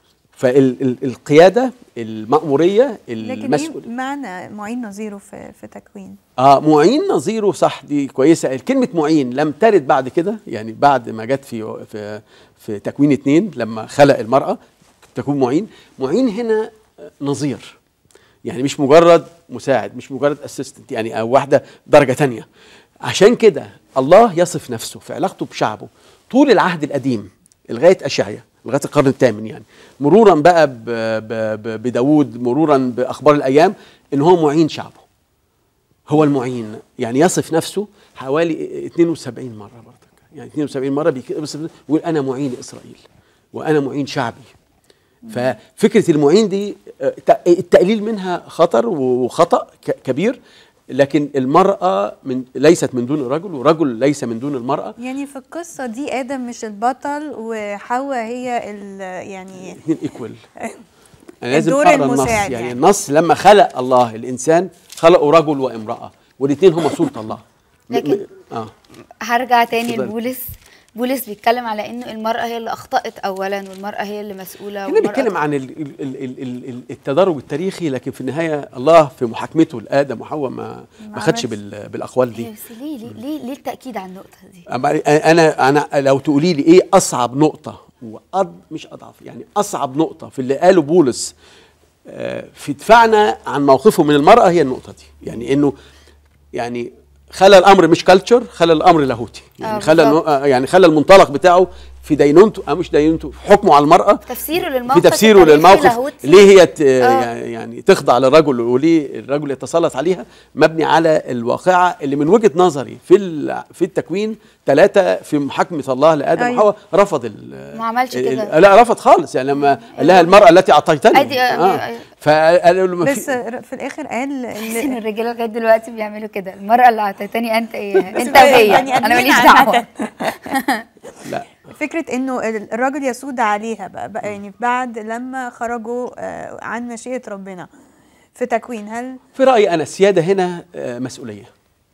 فالقياده المأموريه لكن المسؤوليه ايه معنى معين نظيره في في تكوين اه معين نظيره صح دي كويسه كلمه معين لم ترد بعد كده يعني بعد ما جت في في في تكوين اتنين لما خلق المراه تكون معين معين هنا نظير يعني مش مجرد مساعد مش مجرد اسيستنت يعني او واحده درجه تانية عشان كده الله يصف نفسه في علاقته بشعبه طول العهد القديم لغايه اشعيا لغايه القرن الثامن يعني مرورا بقى ب- ب- ب- بداوود مرورا باخبار الايام ان هو معين شعبه هو المعين يعني يصف نفسه حوالي 72 مره برضك يعني 72 مره بيك- بيصف- بيقول انا معين اسرائيل وانا معين شعبي ففكره المعين دي آه، الت- التقليل منها خطر وخطا ك- كبير لكن المراه من ليست من دون الرجل ورجل ليس من دون المراه يعني في القصة دي آدم مش البطل وحواء هي ال يعني الاثنين ايكوال انا لازم الدور اقرا النص المساعد يعني, يعني. النص لما خلق الله الانسان خلقه رجل وامراه والاثنين هما صوره الله م- لكن- م- اه هرجع تاني اتفضلي. لبولس بولس بيتكلم على انه المرأة هي اللي اخطأت اولا والمرأة هي اللي مسؤولة هنا والمرأة- بيتكلم عن ال- ال- ال- ال- ال- ال- التدرج التاريخي لكن في النهايه الله في محاكمته لادم وحواء ما ما خدش بال- بالاقوال دي هي بس ليه ليه ليه, ليه التأكيد على النقطة دي؟ أما انا انا لو تقولي لي ايه اصعب نقطه وأض مش اضعف يعني اصعب نقطه في اللي قاله بولس آه، في دفاعنا عن موقفه من المراه هي النقطه دي يعني انه يعني خلى الامر مش كلتشر خلى الامر لاهوتي يعني آه، خلى بالظبط. النو- آه، يعني خلى المنطلق بتاعه في دينونته او مش دينونته في حكمه على المراه تفسيره في للموقف تفسيره التاريخي للموقف لاهوتي. ليه هي ت- آه. يعني تخضع للرجل وليه الرجل يتسلط عليها مبني على الواقعه اللي من وجهه نظري في ال- في التكوين ثلاثه في محاكمه الله لادم أيوة. وحواء رفض ال ما عملش ال- كده. لا رفض خالص يعني لما قال لها المراه التي اعطيتني أدي- أيوة، أيوة. فقالوا له ما بس في في الآخر قال بحس ان الرجاله لغايه دلوقتي بيعملوا كده المرأة اللي اعطيتني انت ايه انت بقى وهي يعني انا قادرين ماليش عامة. دعوة لا فكرة انه الراجل يسود عليها بقى, بقى يعني بعد لما خرجوا آه، عن مشيئة ربنا في تكوين هل في رايي انا السياده هنا آه، مسؤوليه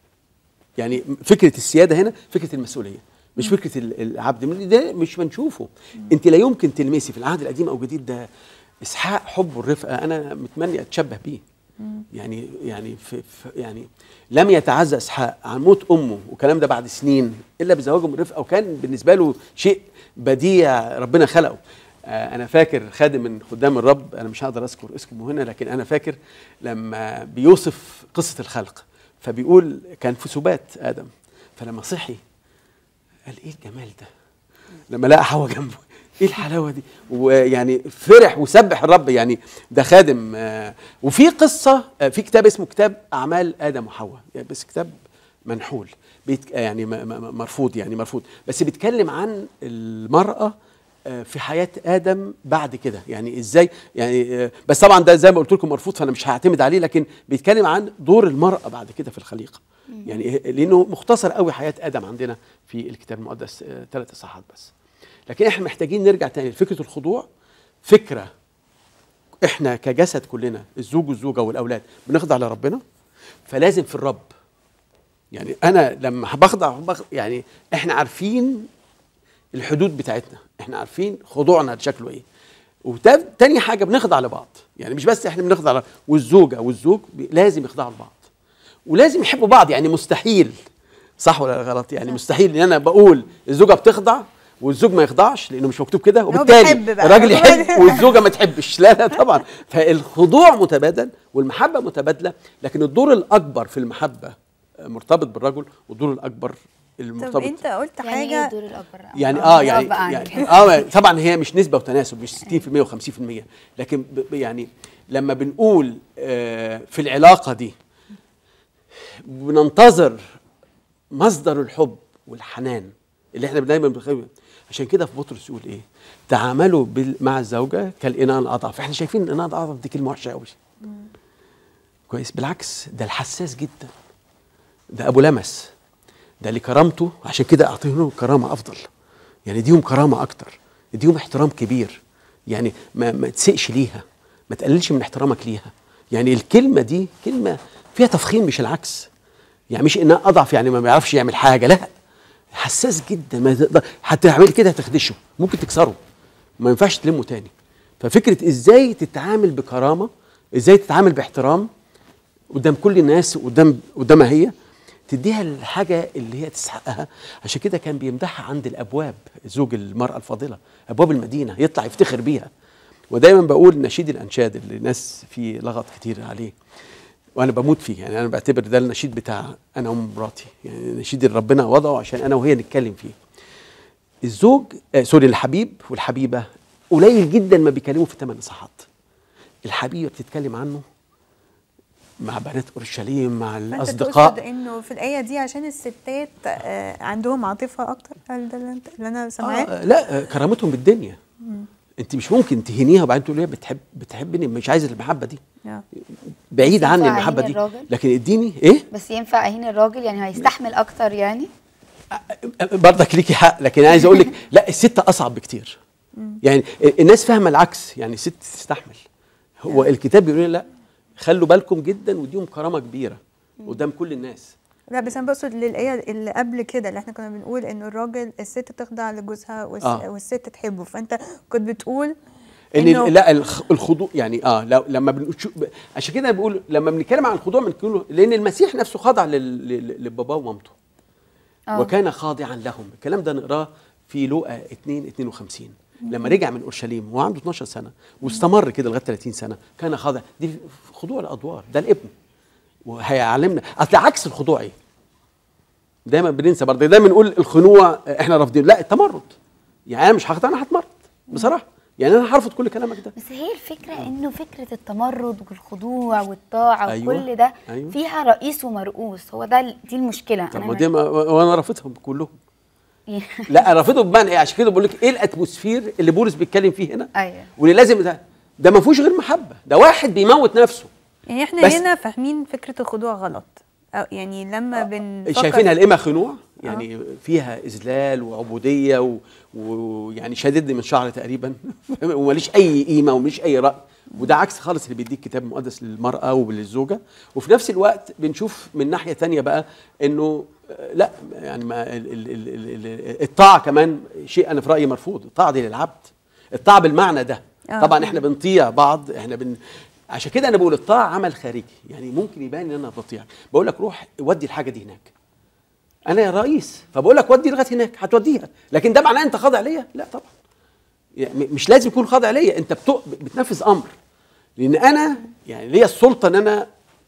يعني فكره السياده هنا فكره المسؤوليه مش فكره ال- العبد من ده مش بنشوفه انت لا يمكن تلمسي في العهد القديم او الجديد ده اسحاق حب والرفقه انا متمني اتشبه بيه يعني يعني في في يعني لم يتعزى اسحاق عن موت امه والكلام ده بعد سنين الا بزواجه من رفقه وكان بالنسبه له شيء بديع ربنا خلقه آه، انا فاكر خادم من خدام الرب انا مش هقدر اذكر اسمه هنا لكن انا فاكر لما بيوصف قصه الخلق فبيقول كان في سبات ادم فلما صحي قال ايه الجمال ده لما لقى حواء جنبه ايه الحلاوه دي ويعني فرح وسبح الرب يعني ده خادم آه، وفي قصه آه، في كتاب اسمه كتاب اعمال ادم وحواء يعني بس كتاب منحول بيت يعني م- م- مرفوض يعني مرفوض بس بيتكلم عن المراه آه، في حياه ادم بعد كده يعني ازاي يعني آه، بس طبعا ده زي ما قلت لكم مرفوض فانا مش هعتمد عليه لكن بيتكلم عن دور المراه بعد كده في الخليقه يعني إيه- لانه مختصر قوي حياه ادم عندنا في الكتاب المقدس ثلاث اصحاحات بس لكن احنا محتاجين نرجع تاني لفكره الخضوع فكره احنا كجسد كلنا الزوج والزوجه والاولاد بنخضع لربنا فلازم في الرب يعني انا لما بخضع بخ- يعني احنا عارفين الحدود بتاعتنا احنا عارفين خضوعنا شكله ايه وتاني حاجه بنخضع لبعض يعني مش بس احنا بنخضع ل- والزوجه والزوج بي- لازم يخضعوا لبعض ولازم يحبوا بعض يعني مستحيل صح ولا غلط يعني مستحيل ان انا بقول الزوجه بتخضع والزوج ما يخضعش لانه مش مكتوب كده وبالتالي بيحب بقى. الراجل يحب والزوجه ما تحبش لا لا طبعا فالخضوع متبادل والمحبه متبادله لكن الدور الاكبر في المحبه مرتبط بالرجل والدور الاكبر طب المرتبط انت قلت يعني حاجة ايه الدور الاكبر يعني اه الرب يعني, بقى يعني اه طبعا هي مش نسبه وتناسب مش 60% و50% لكن ب- ب- يعني لما بنقول آه في العلاقه دي بننتظر مصدر الحب والحنان اللي احنا دايما بنخيل عشان كده في بطرس يقول ايه تعاملوا بال- مع الزوجه كالاناء الاضعف احنا شايفين الاناء الاضعف دي كلمه وحشه قوي كويس بالعكس ده الحساس جدا ده ابو لمس ده لكرامته عشان كده اعطيهم كرامه افضل يعني اديهم كرامه اكتر اديهم احترام كبير يعني ما, ما تسقش ليها ما تقللش من احترامك ليها يعني الكلمه دي كلمه فيها تفخيم مش العكس يعني مش انها اضعف يعني ما بيعرفش يعمل حاجه لا حساس جدا ما تقدر هتعمل كده هتخدشه ممكن تكسره ما ينفعش تلمه تاني ففكره ازاي تتعامل بكرامه ازاي تتعامل باحترام قدام كل الناس قدام قدامها هي تديها الحاجه اللي هي تستحقها عشان كده كان بيمدحها عند الابواب زوج المراه الفاضله ابواب المدينه يطلع يفتخر بيها ودايما بقول نشيد الانشاد اللي الناس فيه لغط كتير عليه وانا بموت فيه يعني انا بعتبر ده النشيد بتاع انا ومراتي يعني نشيد اللي ربنا وضعه عشان انا وهي نتكلم فيه الزوج آه سوري الحبيب والحبيبه قليل جدا ما بيكلموا في ثمان اصحاحات الحبيبه بتتكلم عنه مع بنات اورشليم مع فانت الاصدقاء تقصد انه في الايه دي عشان الستات آه، عندهم عاطفه اكتر هل ده اللي أنت- اللي انا سامعاه؟ آه لا آه، كرامتهم بالدنيا مم. انت مش ممكن تهينيها وبعدين تقول لها بتحب بتحبني مش عايز المحبه دي آه. بعيد عني ينفع المحبه أهين دي الراجل؟ لكن اديني ايه بس ينفع اهين الراجل يعني هيستحمل اكتر يعني برضك ليكي حق لكن عايز اقول لك لا الست اصعب بكتير يعني الناس فاهمه العكس يعني الست تستحمل هو الكتاب بيقول لنا لا خلوا بالكم جدا وديهم كرامه كبيره قدام كل الناس لا بس انا بقصد للايه اللي قبل كده اللي احنا كنا بنقول انه الراجل الست تخضع لجوزها والس... آه. والست تحبه فانت كنت بتقول ان إنه- ال- لا الخ- الخضوع يعني اه لو لما بنشوف عشان كده بقول لما بنتكلم عن الخضوع بنقول لان المسيح نفسه خضع لل- لل- لباباه ومامته آه. وكان خاضعا لهم الكلام ده نقراه في لوقا 2 52 لما رجع من اورشليم وهو عنده 12 سنه واستمر كده لغايه 30 سنه كان خاضع دي خضوع الادوار ده الابن وهيعلمنا اصل عكس الخضوع ايه دايما بننسى برضه دايما نقول الخنوع احنا رافضين لا التمرد يعني انا مش هخضع انا هتمرد بصراحه يعني انا هرفض كل كلامك ده بس هي الفكره انه فكره التمرد والخضوع والطاعه أيوة، وكل ده أيوة. فيها رئيس ومرؤوس هو ده ال- دي المشكله طب أنا ما ما- دي ما- وانا رافضهم كلهم لا انا رافضهم بمعنى ايه عشان كده بقول لك ايه الاتموسفير اللي بولس بيتكلم فيه هنا ايوه واللي لازم ده ده ما فيهوش غير محبه ده واحد بيموت نفسه يعني احنا بس- هنا فاهمين فكره الخضوع غلط أو يعني لما بنفكر شايفينها الإمة خنوع يعني فيها إذلال وعبودية و- ويعني شاددني من شعري تقريبا وماليش أي قيمة وماليش أي رأي وده عكس خالص اللي بيديك كتاب مقدس للمرأة وللزوجة وفي نفس الوقت بنشوف من ناحية تانية بقى إنه آه، لا يعني ما ال- ال- ال- ال- ال- الطاعة كمان شيء أنا في رأيي مرفوض الطاعة دي للعبد الطاعة بالمعنى ده آه. طبعا احنا بنطيع بعض احنا بن عشان كده انا بقول الطاعه عمل خارجي يعني ممكن يبان ان انا بطيع بقول لك روح ودي الحاجه دي هناك انا يا رئيس فبقول لك ودي لغايه هناك هتوديها لكن ده معناه انت خاضع ليا لا طبعا يعني م- مش لازم يكون خاضع ليا انت بتق... بتنفذ امر لان انا يعني ليا السلطه ان انا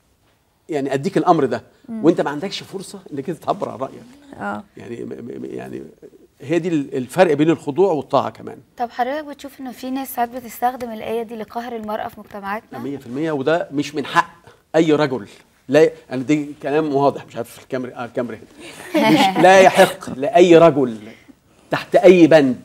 يعني اديك الامر ده مم. وانت ما عندكش فرصه انك انت تعبر عن رايك اه يعني م- م- يعني هي دي ال- الفرق بين الخضوع والطاعه كمان طب حضرتك بتشوف انه في ناس ساعات بتستخدم الايه دي لقهر المراه في مجتمعاتنا 100% وده مش من حق اي رجل لا انا دي كلام واضح مش عارف الكاميرا اه الكاميرا هنا مش لا يحق لاي رجل تحت اي بند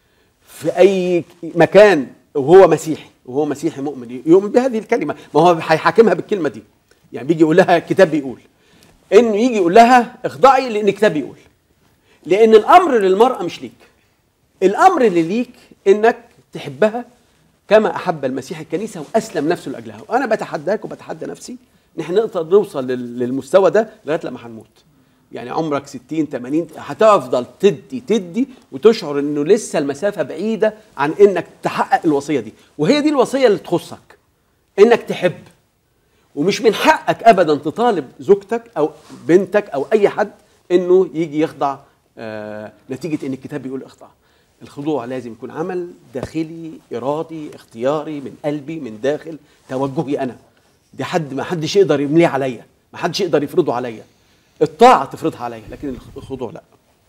في اي مكان وهو مسيحي وهو مسيحي مؤمن يؤمن بهذه الكلمه ما هو هيحاكمها بالكلمه دي يعني بيجي يقول لها الكتاب بيقول انه يجي يقول لها اخضعي لان الكتاب بيقول لان الامر للمراه مش ليك الامر اللي ليك انك تحبها كما احب المسيح الكنيسه واسلم نفسه لاجلها وانا بتحداك وبتحدى نفسي ان احنا نقدر نوصل لل- للمستوى ده لغايه لما هنموت يعني عمرك 60 80 هتفضل تدي تدي وتشعر انه لسه المسافه بعيده عن انك تحقق الوصيه دي وهي دي الوصيه اللي تخصك انك تحب ومش من حقك ابدا تطالب زوجتك او بنتك او اي حد انه يجي يخضع آه نتيجه ان الكتاب بيقول اخضع الخضوع لازم يكون عمل داخلي ارادي اختياري من قلبي من داخل توجهي انا دي حد ما حدش يقدر يمليه عليا ما حدش يقدر يفرضه عليا الطاعه تفرضها عليا لكن الخضوع لا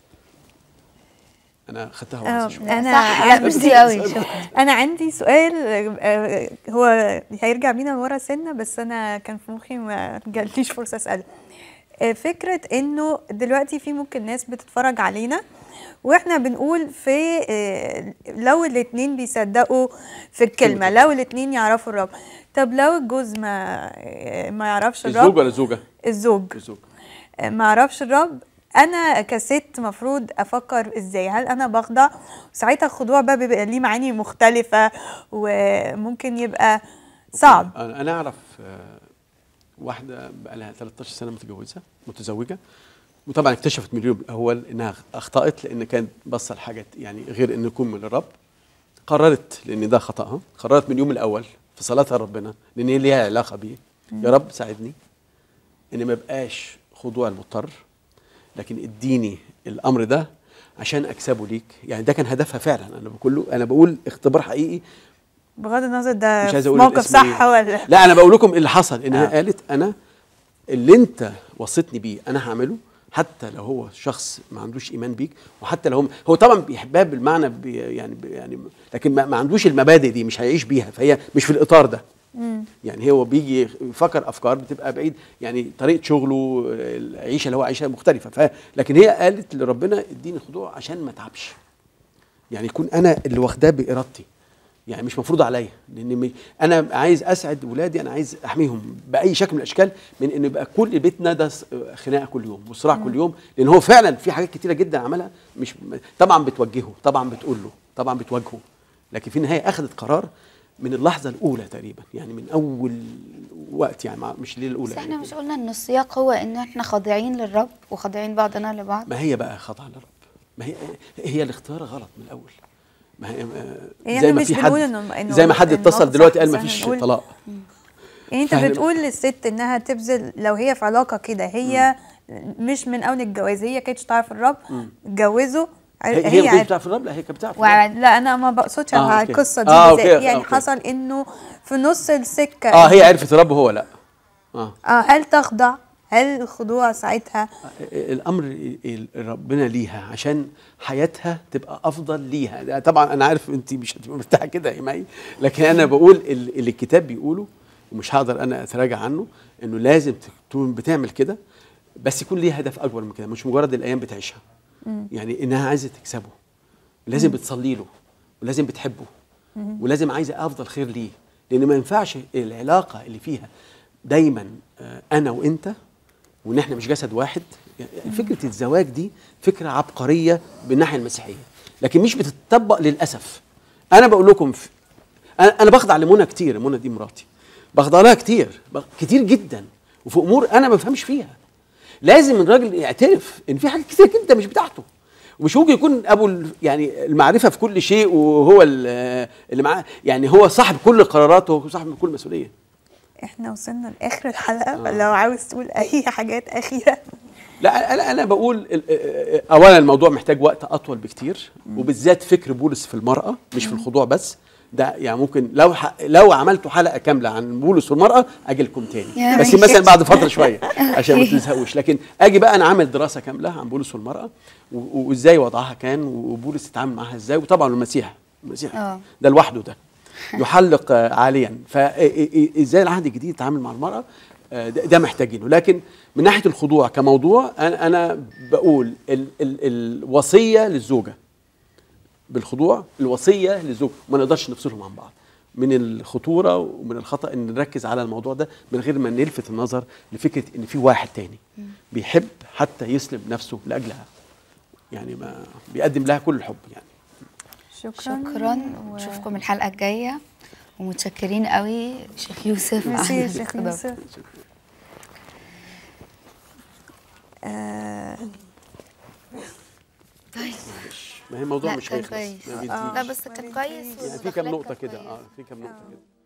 انا خدتها آه، واسعة شوية. انا صح، لا، عندي- ميرسي قوي، شكراً. انا عندي سؤال آه، هو هيرجع بينا لورا سنه بس انا كان في مخي ما جاليش فرصه اساله آه، فكره انه دلوقتي في ممكن ناس بتتفرج علينا واحنا بنقول في آه، لو الاتنين بيصدقوا في الكلمه لو الاتنين يعرفوا الرب طب لو الجوز ما آه، ما يعرفش الرب الزوج ولا الزوجه الزوج الزوج ما اعرفش الرب انا كست مفروض افكر ازاي هل انا بخضع ساعتها الخضوع بقى بيبقى ليه معاني مختلفه وممكن يبقى صعب انا أنا اعرف آه، واحده بقى لها 13 سنه متجوزه متزوجه وطبعا اكتشفت من اليوم الاول انها اخطات لان كانت باصه لحاجه يعني غير ان يكون من الرب قررت لان ده خطاها قررت من اليوم الاول في صلاتها ربنا لان هي ليها علاقه بيه يا رب ساعدني ان ما يبقاش خضوع المضطر لكن اديني الامر ده عشان اكسبه ليك يعني ده كان هدفها فعلا انا بقول له انا بقول اختبار حقيقي بغض النظر ده مش عايز اقول موقف الاسم صح إيه. ولا لا انا بقول لكم اللي حصل انها آه. قالت انا اللي انت وصيتني بيه انا هعمله حتى لو هو شخص ما عندوش ايمان بيك وحتى لو هم هو طبعا بيحبها بالمعنى بي يعني بي يعني لكن ما, ما عندوش المبادئ دي مش هيعيش بيها فهي مش في الاطار ده يعني هو بيجي يفكر افكار بتبقى بعيد يعني طريقه شغله العيشه اللي هو عايشها مختلفه ف لكن هي قالت لربنا اديني خضوع عشان ما اتعبش يعني يكون انا اللي واخداه بارادتي يعني مش مفروض عليا لان م- انا عايز اسعد ولادي انا عايز احميهم باي شكل من الاشكال من ان يبقى كل بيتنا ده س- خناقه كل يوم وصراع كل يوم لان هو فعلا في حاجات كتيره جدا عملها مش طبعا بتوجهه طبعا بتقول له طبعا بتواجهه لكن في النهايه اخذت قرار من اللحظه الاولى تقريبا يعني من اول وقت يعني مع- مش الليله الاولى بس احنا يعني. مش قلنا ان السياق هو ان احنا خاضعين للرب وخاضعين بعضنا لبعض ما هي بقى خطأ للرب ما هي هي الاختيار غلط من الاول ما هي يعني زي إحنا ما مش في بنقول حد إنه- إنه زي ما حد الموضوع اتصل دلوقتي صح، قال بس ما إحنا فيش بنقول- طلاق يعني انت فاهم؟ بتقول للست انها تبذل لو هي في علاقه كده هي مش من اول الجواز هي كانتش تعرف الرب مم. اتجوزوا هي, هي ما عرف- كانتش بتعرف الرب لا هي كانت بتعرف الرب. وعد لا انا ما بقصدش آه، على أوكي. القصه دي آه، بالذات أوكي، يعني أوكي. حصل انه في نص السكه اه هي عرفت الرب هو لا اه اه هل تخضع هل الخضوع ساعتها الامر ال- ربنا ليها عشان حياتها تبقى افضل ليها ده طبعا انا عارف انت مش هتبقى مرتاحه كده يا مي لكن انا بقول ال- اللي الكتاب بيقوله ومش هقدر انا اتراجع عنه انه لازم تكون بتعمل كده بس يكون ليها هدف اكبر من كده مش مجرد الايام بتعيشها يعني انها عايزه تكسبه لازم مم. بتصلي له ولازم بتحبه مم. ولازم عايزه افضل خير ليه لان ما ينفعش العلاقه اللي فيها دايما آه، انا وانت وان احنا مش جسد واحد يعني فكره الزواج دي فكره عبقريه بالناحيه المسيحيه لكن مش بتطبق للاسف انا بقول لكم في انا انا بخضع لمنى كتير منى دي مراتي بخضع لها كتير بخ- كتير جدا وفي امور انا ما بفهمش فيها لازم الراجل يعترف ان في حاجات كتير جدا مش بتاعته ومش ممكن يكون ابو ال- يعني المعرفه في كل شيء وهو ال- اللي معاه يعني هو صاحب كل القرارات وهو صاحب كل مسؤوليه احنا وصلنا لاخر الحلقه لو عاوز تقول اي حاجات اخيره لا انا انا بقول ال- اولا الموضوع محتاج وقت اطول بكتير وبالذات فكر بولس في المراه مش في الخضوع بس ده يعني ممكن لو ح... لو عملتوا حلقه كامله عن بولس والمراه اجي لكم تاني يا بس ماشي. مثلا بعد فتره شويه عشان ما أوكي. تزهقوش لكن اجي بقى انا عامل دراسه كامله عن بولس والمراه و- وازاي وضعها كان وبولس اتعامل معاها ازاي وطبعا المسيح المسيح اه ده لوحده ده يحلق آه، عاليا فازاي العهد الجديد يتعامل مع المراه آه، ده ده محتاجينه لكن من ناحيه الخضوع كموضوع انا انا بقول ال ال الوصيه للزوجه بالخضوع الوصيه للزوج ما نقدرش نفصلهم عن بعض من الخطوره ومن الخطا ان نركز على الموضوع ده من غير ما نلفت النظر لفكره ان في واحد تاني بيحب حتى يسلم نفسه لاجلها يعني ما بيقدم لها كل الحب يعني شكرا شكرا ونشوفكم الحلقه الجايه ومتشكرين قوي شيخ يوسف ميرسي يا على شيخ الاستضافة. يوسف آه، ما هي الموضوع لا، مش كان هيخلص كويس. ما بينتهيش. لا بس كان كويس يعني في كام نقطه كده اه في كام نقطه كده